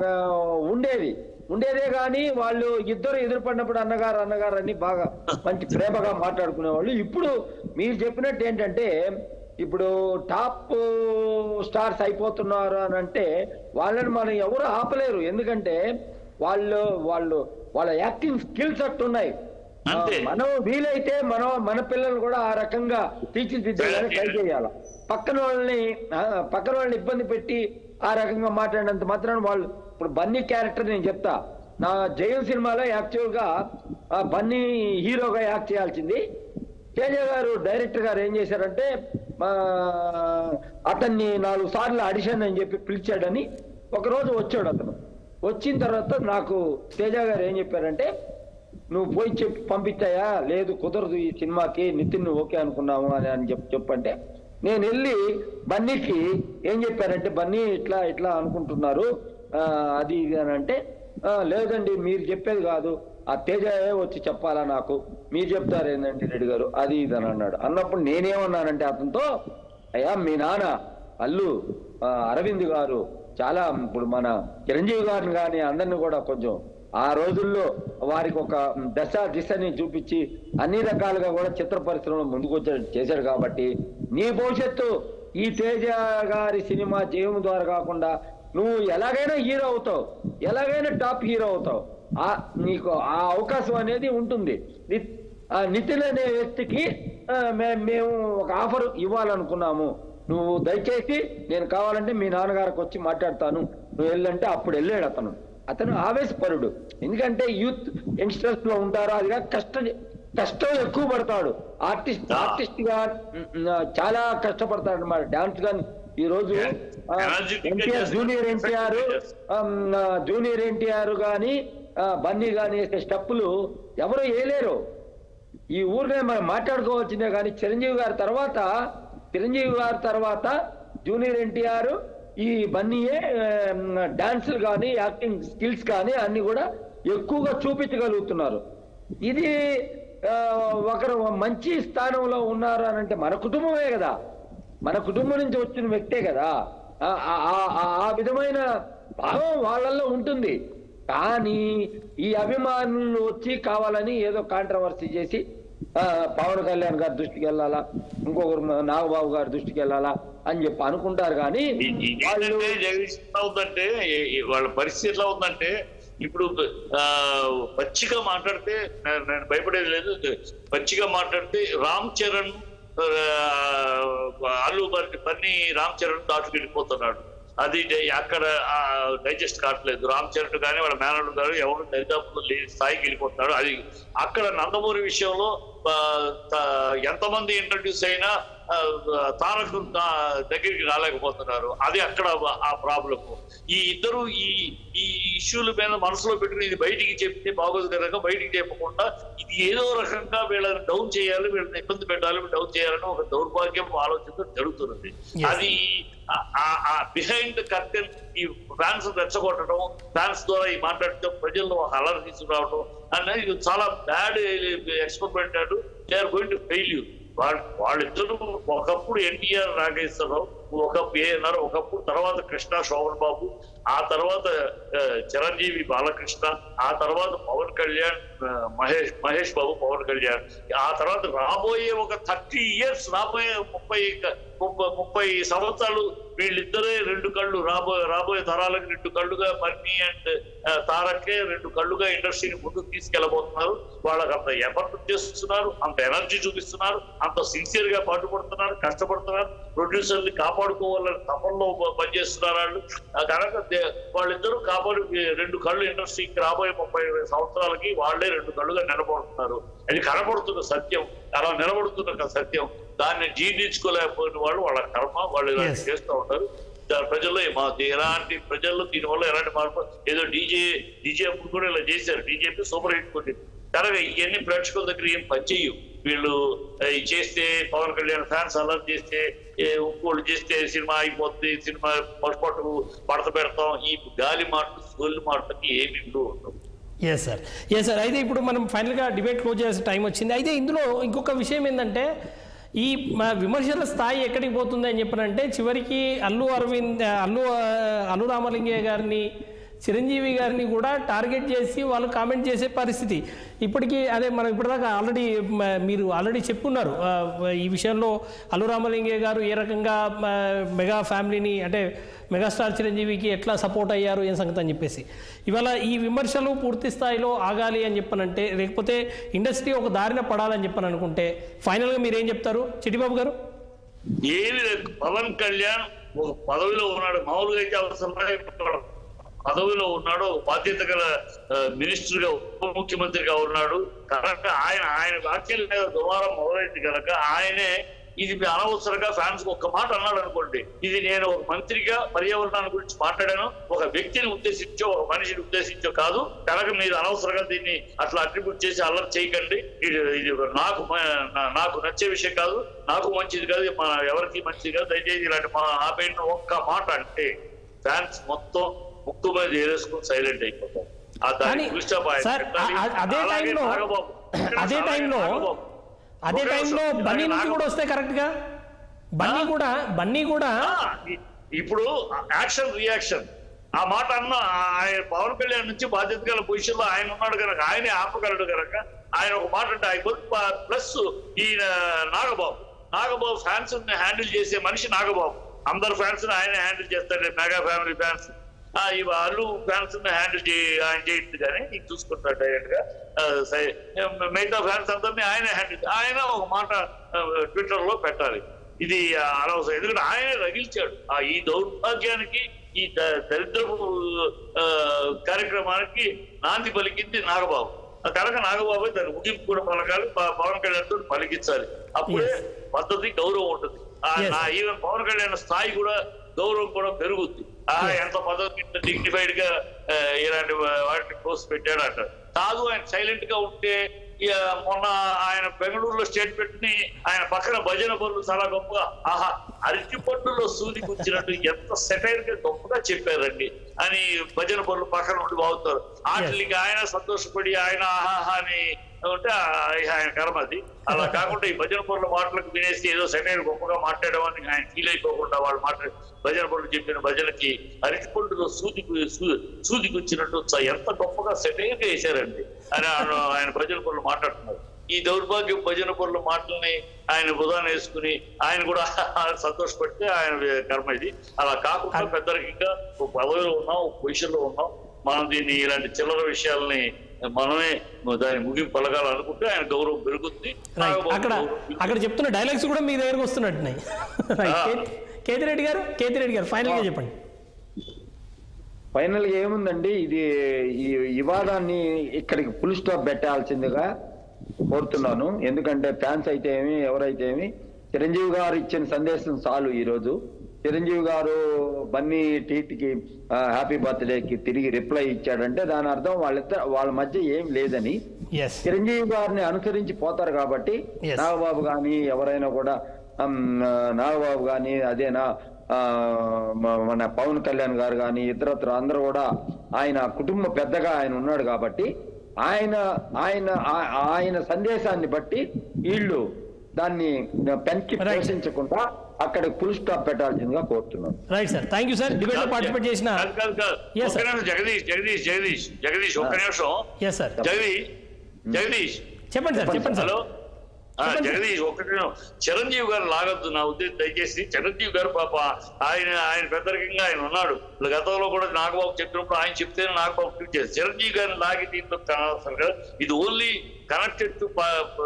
ఉండేది ఉండేదే కానీ వాళ్ళు ఇద్దరు ఎదురుపడినప్పుడు అన్నగారు అన్నగారు అని బాగా మంచి ప్రేమగా మాట్లాడుకునేవాళ్ళు ఇప్పుడు మీరు చెప్పినట్టు ఏంటంటే ఇప్పుడు టాప్ స్టార్స్ అయిపోతున్నారు అని అంటే వాళ్ళని మనం ఎవరు ఆపలేరు ఎందుకంటే వాళ్ళు వాళ్ళు వాళ్ళ యాక్టింగ్ స్కిల్స్ అట్టున్నాయి ఆ, అంతే. మనం వీలైతే మనం మన పిల్లలు కూడా ఆ రకంగా తీర్చిదిద్దాలని ట్రై చేయాలి పక్కన వాళ్ళని ఆ, పక్కన వాళ్ళని ఇబ్బంది పెట్టి ఆ రకంగా మాట్లాడినంత మాత్రాన వాళ్ళు ఇప్పుడు బన్నీ క్యారెక్టర్ నేను చెప్తా నా జయం సినిమాలో యాక్చువల్ గా ఆ బన్నీ హీరోగా యాక్ట్ చేయాల్సింది తేజ గారు డైరెక్టర్ గారు ఏం చేశారంటే ఆ, అతన్ని నాలుగు సార్లు ఆడిషన్ అని చెప్పి పిలిచాడని ఒకరోజు వచ్చాడు అతను వచ్చిన తర్వాత నాకు తేజ గారు ఏం చెప్పారంటే నువ్వు పోయి చెప్పి పంపించాయా లేదు కుదరదు ఈ సినిమాకి నితిన్ ఓకే అనుకున్నాము అని అని చెప్పి చెప్పంటే నేను వెళ్ళి బన్నీకి ఏం చెప్పారంటే బన్నీ ఇట్లా ఇట్లా అనుకుంటున్నారు ఆ, అది ఇది అని అంటే "ఆ, లేదండి మీరు చెప్పేది కాదు ఆ తేజయే వచ్చి చెప్పాలా నాకు మీరు చెప్తారు ఏంటంటే రెడ్డి గారు అది ఇది అని అన్నాడు అన్నప్పుడు నేనేమన్నానంటే అతనితో అయ్యా మీ నాన్న అల్లు ఆ, అరవింద్ గారు చాలా ఇప్పుడు మన చిరంజీవి గారిని కానీ అందరిని కూడా కొంచెం ఆ రోజుల్లో వారికి ఒక దశ దిశని చూపించి అన్ని రకాలుగా కూడా చిత్ర పరిశ్రమలో ముందుకు వచ్చాడు చేశాడు కాబట్టి నీ భవిష్యత్తు ఈ తేజ గారి సినిమా జయం ద్వారా కాకుండా నువ్వు ఎలాగైనా హీరో అవుతావు ఎలాగైనా టాప్ హీరో అవుతావు ఆ నీకు ఆ అవకాశం అనేది ఉంటుంది ని- ఆ నితిన్ అనే వ్యక్తికి ఆ, మే- మేము ఒక ఆఫర్ ఇవ్వాలనుకున్నాము నువ్వు దయచేసి నేను కావాలంటే మీ నాన్నగారికి వచ్చి మాట్లాడతాను నువ్వు వెళ్ళంటే అప్పుడు వెళ్ళాడు అతను అతను ఆవేశపరుడు ఎందుకంటే యూత్ యంగ్స్టర్స్ లో ఉంటారు అదిగా కష్ట కష్టం ఎక్కువ పడతాడు ఆర్టిస్ట్ ఆర్టిస్ట్ గా ఉమ్, ఉమ్, చాలా కష్టపడతాడు అనమాట డాన్స్ గాని ఈ రోజు ఆ, Energetic గా ఎన్టీఆర్ చేస్తాడు. జూనియర్ ఎన్టీఆర్ Effective గా చేస్తాడు. జూనియర్ ఎన్టీఆర్ గాని ఆ, బన్నీ గాని వేసే స్టెప్పులు ఎవరు వేయలేరు ఈ ఊరినే మనం మాట్లాడుకోవాల్సిందే కానీ చిరంజీవి గారి తర్వాత చిరంజీవి గారి తర్వాత జూనియర్ ఎన్టీఆర్ ఈ బన్నీయే డాన్సులు కానీ యాక్టింగ్ స్కిల్స్ కానీ అన్ని కూడా ఎక్కువగా చూపించగలుగుతున్నారు ఇది ఆ, ఒకరు మంచి స్థానంలో ఉన్నారు అని అంటే మన కుటుంబమే కదా మన కుటుంబం నుంచి వచ్చిన వ్యక్తే కదా ఆ- ఆ- ఆ- ఆ- ఆ విధమైన భావం వాళ్ళల్లో ఉంటుంది కానీ ఈ అభిమానులు వచ్చి కావాలని ఏదో కాంట్రవర్సీ చేసి ఆ, పవన్ కళ్యాణ్ గారి దృష్టికి వెళ్ళాలా ఇంకొకరు నాగబాబు గారి దృష్టికి వెళ్ళాలా అని చెప్పి అనుకుంటారు కానీ ఈ- ఈ వాళ్ళు ఏంటంటే జగదీష్ ఎట్లా ఉందంటే ఈ- ఈ వాళ్ళ పరిస్థితి ఎట్లా ఉందంటే ఇప్పుడు ఆ, పచ్చిగా మాట్లాడితే నేను నేను భయపడేది లేదు పచ్చిగా మాట్లాడితే రామ్ చరణ్ ఆ, అల్లు బర్ని బన్నీ రామ్ చరణ్ దాటుకు వెళ్ళిపోతున్నాడు అది డై- అక్కడ డైజెస్ట్ కావట్లేదు రామ్ చరణ్ కానీ వాళ్ళ మేనల్లు కానీ ఎవరు దరిదాపులో లేని స్థాయికి వెళ్ళిపోతున్నాడు అది అక్కడ నందమూరి విషయంలో ఆ, త- ఎంతమంది ఇంట్రడ్యూస్ అయినా ఆ, తారక్ దా- దగ్గరికి రాలేకపోతున్నారు అది అక్కడ ఆ ప్రాబ్లం ఈ ఇద్దరు ఈ ఈ ఇష్యూల మీద మనసులో పెట్టుకుని ఇది బయటికి చెప్తే బాగోదు కనుక బయటికి చెప్పకుండా ఇది ఏదో రకంగా వీళ్ళని డౌన్ చేయాలి వీళ్ళని ఇబ్బంది పెట్టాలి డౌన్ చేయాలని ఒక దౌర్భాగ్యం ఆలోచన జరుగుతున్నది అది బిహైండ్ కర్టెన్ ఈ ఫ్యాన్స్ రెచ్చగొట్టడం ఫ్యాన్స్ ద్వారా ఈ మాట్లాడటం ప్రజల్లో ఒక అలర్ తీసుకురావడం అనేది ఇది చాలా బ్యాడ్ ఎక్స్పెరిమెంట్ అంటూ they are going to fail వాళ్ళు వాళ్ళిద్దరు ఒకప్పుడు ఎన్టీఆర్ నాగేశ్వరరావు ఒకప్పుడు ఏఎన్ఆర్ ఒకప్పుడు తర్వాత కృష్ణ శోభన్ బాబు ఆ తర్వాత ఆ, చిరంజీవి బాలకృష్ణ ఆ తర్వాత పవన్ కళ్యాణ్ ఆ, మహేష్ మహేష్ బాబు పవన్ కళ్యాణ్ ఆ తర్వాత రాబోయే ఒక థర్టీ ఇయర్స్ రాబోయే ముప్పై ముప్పై ముప్పై సంవత్సరాలు వీళ్ళిద్దరే రెండు కళ్ళు రాబోయే రాబోయే తరాలకు రెండు కళ్ళుగా మర్ని అండ్ తారకే రెండు కళ్ళుగా ఇండస్ట్రీని ముందుకు తీసుకెళ్లబోతున్నారు వాళ్ళకి అంత ఎఫర్ట్ చేస్తున్నారు అంత ఎనర్జీ చూపిస్తున్నారు అంత సిన్సియర్ గా పాటుపడుతున్నారు కష్టపడుతున్నారు ప్రొడ్యూసర్ని కాపాడుకోవాలని తపంలో ప- పనిచేస్తున్నారు వాళ్ళు ఆ కనుక దే- వాళ్ళిద్దరూ కాపాడు రెండు కళ్ళు ఇండస్ట్రీకి రాబోయే ముప్పై సంవత్సరాలకి వాళ్ళే రెండు కళ్ళుగా నిలబడుతున్నారు అది కనబడుతున్న సత్యం అలా నిలబడుతున్న సత్యం దాన్ని జీర్ణించుకోలేకపోయిన వాళ్ళు వాళ్ళ కర్మ వాళ్ళు ఇలాంటి Yes. చేస్తూ ఉంటారు దా- ప్రజల్లో మా ఎలాంటి ప్రజల్లో దీనివల్ల ఎలాంటి మార్పు ఏదో డీజే డీజే అప్పుడు కూడా ఇలా చేశారు డీజేపీ సూపర్ హిట్ కొట్టింది కనుక ఇవన్నీ ప్రేక్షకుల దగ్గర ఏం పనిచేయు వీళ్ళు ఆ, ఇది చేస్తే పవన్ కళ్యాణ్ ఫ్యాన్స్ అలర్ట్ చేస్తే ఏ, ఇంకోళ్ళు చేస్తే సినిమా అయిపోతుంది సినిమా పట్టుపట్టు పడత పెడతాం ఈ గాలి మాటలు సోళ్ళు మాటలకి ఏమి ఉండవు ఎస్ సార్ ఎస్ సార్ అయితే ఇప్పుడు మనం ఫైనల్గా డిబేట్ క్లోజ్ చేసే టైం వచ్చింది అయితే ఇందులో ఇంకొక విషయం ఏంటంటే ఈ మా విమర్శల స్థాయి ఎక్కడికి పోతుంది అని చెప్పనంటే చివరికి అల్లు అరవింద్ అల్లు ఆ, అల్లు రామలింగయ్య గారిని చిరంజీవి గారిని కూడా టార్గెట్ చేసి వాళ్ళు కామెంట్ చేసే పరిస్థితి ఇప్పటికీ అదే మనం ఇప్పటిదాకా ఆల్రెడీ మ- మీరు ఆల్రెడీ చెప్పున్నారు ఆ, ఈ విషయంలో అల్లు రామలింగయ్య గారు ఏ రకంగా మ, మెగా ఫ్యామిలీని అంటే మెగాస్టార్ చిరంజీవికి ఎట్లా సపోర్ట్ అయ్యారు ఏం సంగతి అని చెప్పేసి ఇవాళ ఈ విమర్శలు పూర్తి స్థాయిలో ఆగాలి అని చెప్పనంటే లేకపోతే ఇండస్ట్రీ ఒక దారిన పడాలని చెప్పని అనుకుంటే ఫైనల్గా మీరు ఏం చెప్తారు చిటిబాబు గారు ఏమి లేదు పవన్ కళ్యాణ్ ఒక పదవిలో ఉన్నాడు మామూలుగా అయితే అవసరం లేదు. పదవిలో ఉన్నాడు ఒక బాధ్యత గల మినిస్టర్ గా ఉప ముఖ్యమంత్రిగా ఉన్నాడు కనుక ఆయన ఆయన వ్యాఖ్యల మీద దుమారం మొదలైంది కనుక ఆయనే ఇది మీ అనవసరంగా ఫ్యాన్స్ ఒక్క మాట అన్నాడు అనుకోండి ఇది నేను ఒక మంత్రిగా పర్యావరణాన్ని గురించి మాట్లాడాను ఒక వ్యక్తిని ఉద్దేశించో ఒక మనిషిని ఉద్దేశించో కాదు కనుక మీరు అనవసరంగా దీన్ని అట్లా అట్రిబ్యూట్ చేసి అల్లరి చేయకండి ఇది ఇది నాకు మ- నా- నాకు నచ్చే విషయం కాదు నాకు మంచిది కాదు మన ఎవరికి మంచిది కాదు దయచేసి ఇలాంటి మా ఆపేసిన ఒక్క మాట అంటే ఫ్యాన్స్ మొత్తం ముక్కు మీద ఏరేసుకుని సైలెంట్ అయిపోతారు ఆ దానికి కానీ full stop ఆయన సార్ పెట్టాలి. అ- అదే అలాగే టైంలో నాగబాబు. అదే అలాగే టైంలో నాగబాబు. అదే ఒకే టైంలో నిమిషం. బన్నీ ఇలాగే నుంచి కూడా నాగబాబు. వస్తే కరెక్ట్గా బన్నీ కూడా బన్నీ కూడా ఆ, ఇ- ఇప్పుడు యాక్షన్ రియాక్షన్ ఆ మాట అన్న ఆయన పవన్ కళ్యాణ్ నుంచి బాధ్యత గల పొజిషన్ లో ఆయన ఉన్నాడు కనుక ఆయనే ఆపగలడు కనుక ఆయన ఒక మాట అంటే అయిపోతుంది ప్లస్ ఈయన నాగబాబు నాగబాబు ఫ్యాన్స్ హ్యాండిల్ చేసే మనిషి నాగబాబు అందరు ఫ్యాన్స్ ఆయన హ్యాండిల్ చేస్తాడు మెగా ఫ్యామిలీ ఫ్యాన్స్ ఆ ఈ అల్లు ఫ్యాన్స్ హ్యాండిల్ చే ఆయన చేయొద్దు కానీ నీకు చూసుకుంటాడు డైరెక్ట్ గా ఆ, సై- మిగతా ఫ్యాన్స్ అందరినీ ఆయన హ్యాండిల్ ఆయన ఒక మాట ట్విట్టర్ లో పెట్టాలి ఇది ఆ, అనవసరం ఎందుకంటే ఆయన రగిల్చాడు ఆ ఈ దౌర్భాగ్యానికి ఈ ద- దరిద్రపు ఆ, కార్యక్రమానికి నాంది పలికింది నాగబాబు ఆ కనుక నాగబాబు దాని ముగింపు కూడా పలకాలి ప- పవన్ కళ్యాణ్ తో పలికించాలి అప్పుడే Yes. పద్ధతి గౌరవం ఉంటుంది ఆ, Yes. నా ఈవెన్ పవన్ కళ్యాణ్ స్థాయి కూడా గౌరవం కూడా పెరుగుద్ది ఆ Yes. ఎంత పద్ధతి డిగ్నిఫైడ్ గా ఆ, ఇలాంటి వాటిని పోస్ట్ పెట్టాడు అంట కాదు ఆయన సైలెంట్ గా ఉంటే ఇక మొన్న ఆయన బెంగళూరులో స్టేట్మెంట్ ని ఆయన పక్కన భజన పనులు చాలా గొప్పగా ఆహా అరటి పండులో సూది కూర్చున్నట్టు ఎంత సెటైర్ గా గొప్పగా చెప్పారండి అని భజన పనులు పక్కన ఉండి బాగుతారు వాటికి ఆయన సంతోషపడి ఆయన ఆహాహా అని ఉంటే ఆ- ఆయన కర్మ అది అలా కాకుండా ఈ భజన పనుల మాటలకు వినేసి ఏదో సెటైర్ గొప్పగా మాట్లాడమని ఆయన ఫీల్ అయిపోకుండా వాళ్ళు మాట్లాడి భజన పనులు చెప్పిన భజనకి అరటి పండులో సూది కు- సూ- సూది కూర్చున్నట్టు చ- ఎంత గొప్పగా సెటైర్ గా వేశారండి అని ఆయన ఆయన భజన పనులు మాట్లాడుతున్నారు ఈ దౌర్భాగ్య భజన పనుల మాటల్ని ఆయన బుధాన్ని వేసుకుని ఆయన కూడా సంతోషపడితే ఆయన కర్మ ఇది అలా కాకుండా పెద్దరికంగా ఒక పదవిలో ఉన్నాం ఒక పొజిషన్ లో ఉన్నాం మనం దీన్ని ఇలాంటి చిల్లర విషయాల్ని మనమే దాని ముగింపు పలకాలనుకుంటే ఆయన గౌరవం పెరుగుతుంది రైట్ నాగబాబు అక్కడ గౌరవం అక్కడ చెప్తున్న డైలాగ్స్ కూడా మీ దగ్గరకు వస్తున్నట్టున్నాయి రైట్ ఆ. కే- కేతిరెడ్డి గారు కేతిరెడ్డి గారు ఫైనల్గా చెప్పండి ఫైనల్ గా ఏముందండి ఇది ఈ వివాదాన్ని ఇక్కడికి ఫుల్ స్టాప్ పెట్టాల్సిందిగా కోరుతున్నాను ఎందుకంటే ఫ్యాన్స్ అయితే ఏమి ఎవరైతే ఏమి చిరంజీవి గారు ఇచ్చిన సందేశం చాలు ఈ రోజు చిరంజీవి గారు బన్నీ టీట్కి హ్యాపీ బర్త్డేకి తిరిగి రిప్లై ఇచ్చాడంటే దాని అర్థం వాళ్ళిద్దరు వాళ్ళ మధ్య ఏం లేదని ఎస్ చిరంజీవి గారిని అనుసరించి పోతారు కాబట్టి Yes. నాగబాబు గాని ఎవరైనా కూడా ఉమ్, నాగబాబు గాని అదేనా ఆ, మ- మన పవన్ కళ్యాణ్ గారు కానీ ఇతరత్ర అందరూ కూడా ఆయన కుటుంబ పెద్దగా ఆయన ఉన్నాడు కాబట్టి ఆయన ఆయన ఆ- ఆయన సందేశాన్ని బట్టి వీళ్ళు దాన్ని పెంచి Right. పోషించకుండా అక్కడ ఫుల్ స్టాప్ పెట్టాల్సిందిగా కోరుతున్నాను right sir thank you sir డిబేట్లో పార్టిసిపేట్ చేసిన కాదు, కాదు, కాదు. Yes, ఒక్క sir. నిమిషం జగదీష్ జగదీష్ జగదీష్ జగదీష్ ఒక్క నిమిషం ఎస్ సార్ జగదీష్ జగదీష్ చెప్పండి సార్ చెప్పండి సార్ హలో ఆ, చెప్పండి. జగదీష్ ఒక్కటి నిమిషం. చిరంజీవి గారు లాగద్దు నా ఉద్దేశం దయచేసి చిరంజీవి గారు పాప ఆయన ఆయన పెద్దరికంగా ఆయన ఉన్నాడు ఇప్పుడు గతంలో కూడా నాగబాబు చెప్పినప్పుడు ఆయన చెప్తేనే నాగబాబు ట్వీట్ చేసి చిరంజీవి గారిని లాగి దీంట్లో అనవసరం కదా ఇది only connected to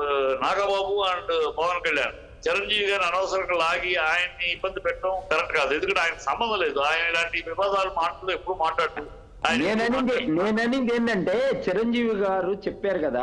Nagababu and Pawan Kalyan Chiranjeevi గారిని అనవసరంగా లాగి ఆయన్ని ఇబ్బంది పెట్టడం కరెక్ట్ కాదు ఎందుకంటే ఆయన సంబంధం లేదు ఆయన ఇలాంటి వివాదాలు మాటలు ఎప్పుడు మాట్లాడుతూ ఆయన ఎప్పుడు నేననింది మాట్లాడరు. నేననింది ఏంటంటే చిరంజీవి గారు చెప్పారు కదా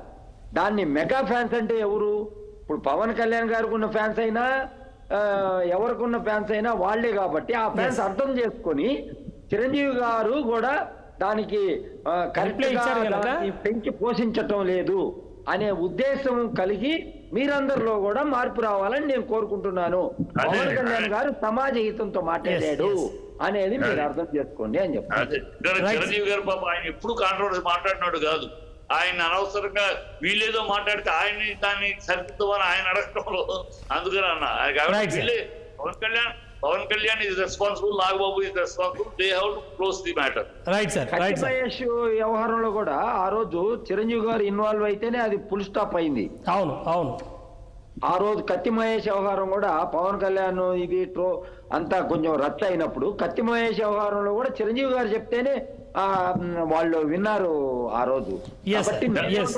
దాన్ని మెగా ఫ్యాన్స్ అంటే ఎవరు ఇప్పుడు పవన్ కళ్యాణ్ గారికి ఉన్న ఫ్యాన్స్ అయినా ఆ, ఎవరికి ఉన్న ఫ్యాన్స్ అయినా వాళ్ళే కాబట్టి ఆ ఫ్యాన్స్ అర్థం చేసుకొని చిరంజీవి గారు కూడా దానికి ఆ, కరెక్ట్ Reply గా ఇచ్చారు గనక? దాన్ని పెంచి పోషించటం లేదు అనే ఉద్దేశం కలిగి మీరందరిలో కూడా మార్పు రావాలని నేను కోరుకుంటున్నాను అదే, పవన్ కళ్యాణ్ అదే. గారు సమాజ హితంతో మాట్లాడాడు yes. అనేది మీరు అదే. అర్థం చేసుకోండి అని చెప్పారు అదే ఇక్కడ Right. చిరంజీవి గారు పాప ఆయన ఎప్పుడు కాంట్రవర్సీ మాట్లాడినాడు కాదు ఆయన అనవసరంగా వీళ్ళేదో మాట్లాడితే ఆయన్ని దాన్ని సరిదిద్దామని ఆయన అడగడంలో అందుకని అన్న ఆయన కాబట్టి Right, sir. వీళ్ళే Pawan Kalyan Pawan Kalyan is responsible Nagababu is responsible they have to close the matter right sir Kathi right sir Mahesh వ్యవహారంలో కూడా ఆ రోజు చిరంజీవి గారు ఇన్వాల్వ్ అయితేనే అది ఫుల్ స్టాప్ అయింది అవును అవును ఆ రోజు కత్తి మహేష్ వ్యవహారం కూడా పవన్ కళ్యాణ్ ఇది ట్రో అంతా కొంచెం రచ్చ అయినప్పుడు కత్తి మహేష్ వ్యవహారంలో కూడా చిరంజీవి గారు చెప్తేనే ఆ మ్, వాళ్ళు విన్నారు ఆ రోజు Yes, sir. కాబట్టి Yes.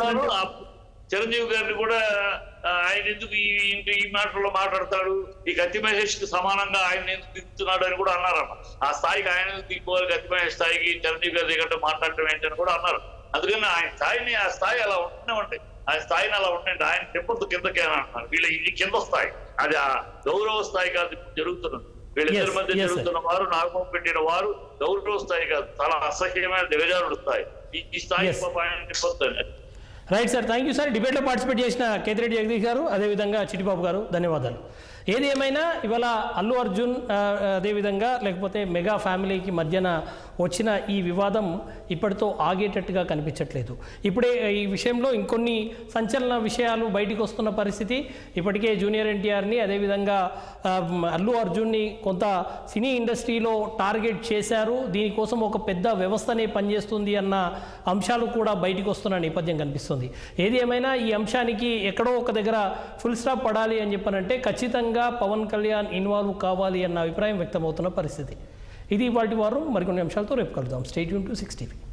చిరంజీవి గారిని కూడా ఆ, ఆయన ఎందుకు ఈ ఇంటి- ఈ మాటల్లో మాట్లాడతాడు ఈ కత్తి మహేష్ కి సమానంగా ఆయన ఎందుకు దిగుతున్నాడు అని కూడా అన్నారన్న ఆ స్థాయికి ఆయన ఎందుకు దిగిపోవాలి కత్తి మహేష్ స్థాయికి చిరంజీవి గారి దిగట్టు మాట్లాడటం ఏంటని కూడా అన్నారు అందుకని ఆయన స్థాయిని ఆ స్థాయి అలా ఉంటూనే ఉంటాయి ఆయన స్థాయిని అలా ఉండండి ఆయన చెప్పొద్దు కిందకే అని అంటున్నారు వీళ్ళ ఇది కింద స్థాయి అది ఆ గౌరవ స్థాయి కాదు ఇప్పుడు జరుగుతున్నది వీళ్ళిద్దరి Yes, మధ్య yes, sir. జరుగుతున్న వారు నాగం పెట్టిన వారు గౌరవ స్థాయి కాదు చాలా అసహ్యమైన దిగజారుడు స్థాయి ఈ- ఈ స్థాయి Yes. పాపం ఆయన చెప్పొద్దు అని right sir thank you sir డిబేట్లో పార్టిసిపేట్ చేసిన కేతిరెడ్డి జగదీష్ గారు అదేవిధంగా చిటిబాబు గారు ధన్యవాదాలు ఏది ఏమైనా ఇవాళ అల్లు అర్జున్ ఆ, అదేవిధంగా లేకపోతే మెగా ఫ్యామిలీకి మధ్యన వచ్చిన ఈ వివాదం ఇప్పటితో ఆగేటట్టుగా కనిపించట్లేదు ఇప్పుడే ఈ విషయంలో ఇంకొన్ని సంచలన విషయాలు బయటికి వస్తున్న పరిస్థితి ఇప్పటికే జూనియర్ ఎన్టీఆర్ని అదేవిధంగా ఆ, అల్లు అర్జున్ని కొంత సినీ ఇండస్ట్రీలో టార్గెట్ చేశారు దీనికోసం ఒక పెద్ద వ్యవస్థనే పనిచేస్తుంది అన్న అంశాలు కూడా బయటికి వస్తున్న నేపథ్యం కనిపిస్తుంది ఏది ఏమైనా ఈ అంశానికి ఎక్కడో ఒక దగ్గర ఫుల్ స్టాప్ పడాలి అని చెప్పనంటే ఖచ్చితంగా పవన్ కళ్యాణ్ ఇన్వాల్వ్ కావాలి అన్న అభిప్రాయం వ్యక్తమవుతున్న పరిస్థితి ఇది వాటి వారు మరికొన్ని అంశాలతో రేపు కలుద్దాం స్టేట్ యూన్ టు సిక్స్ టీవీ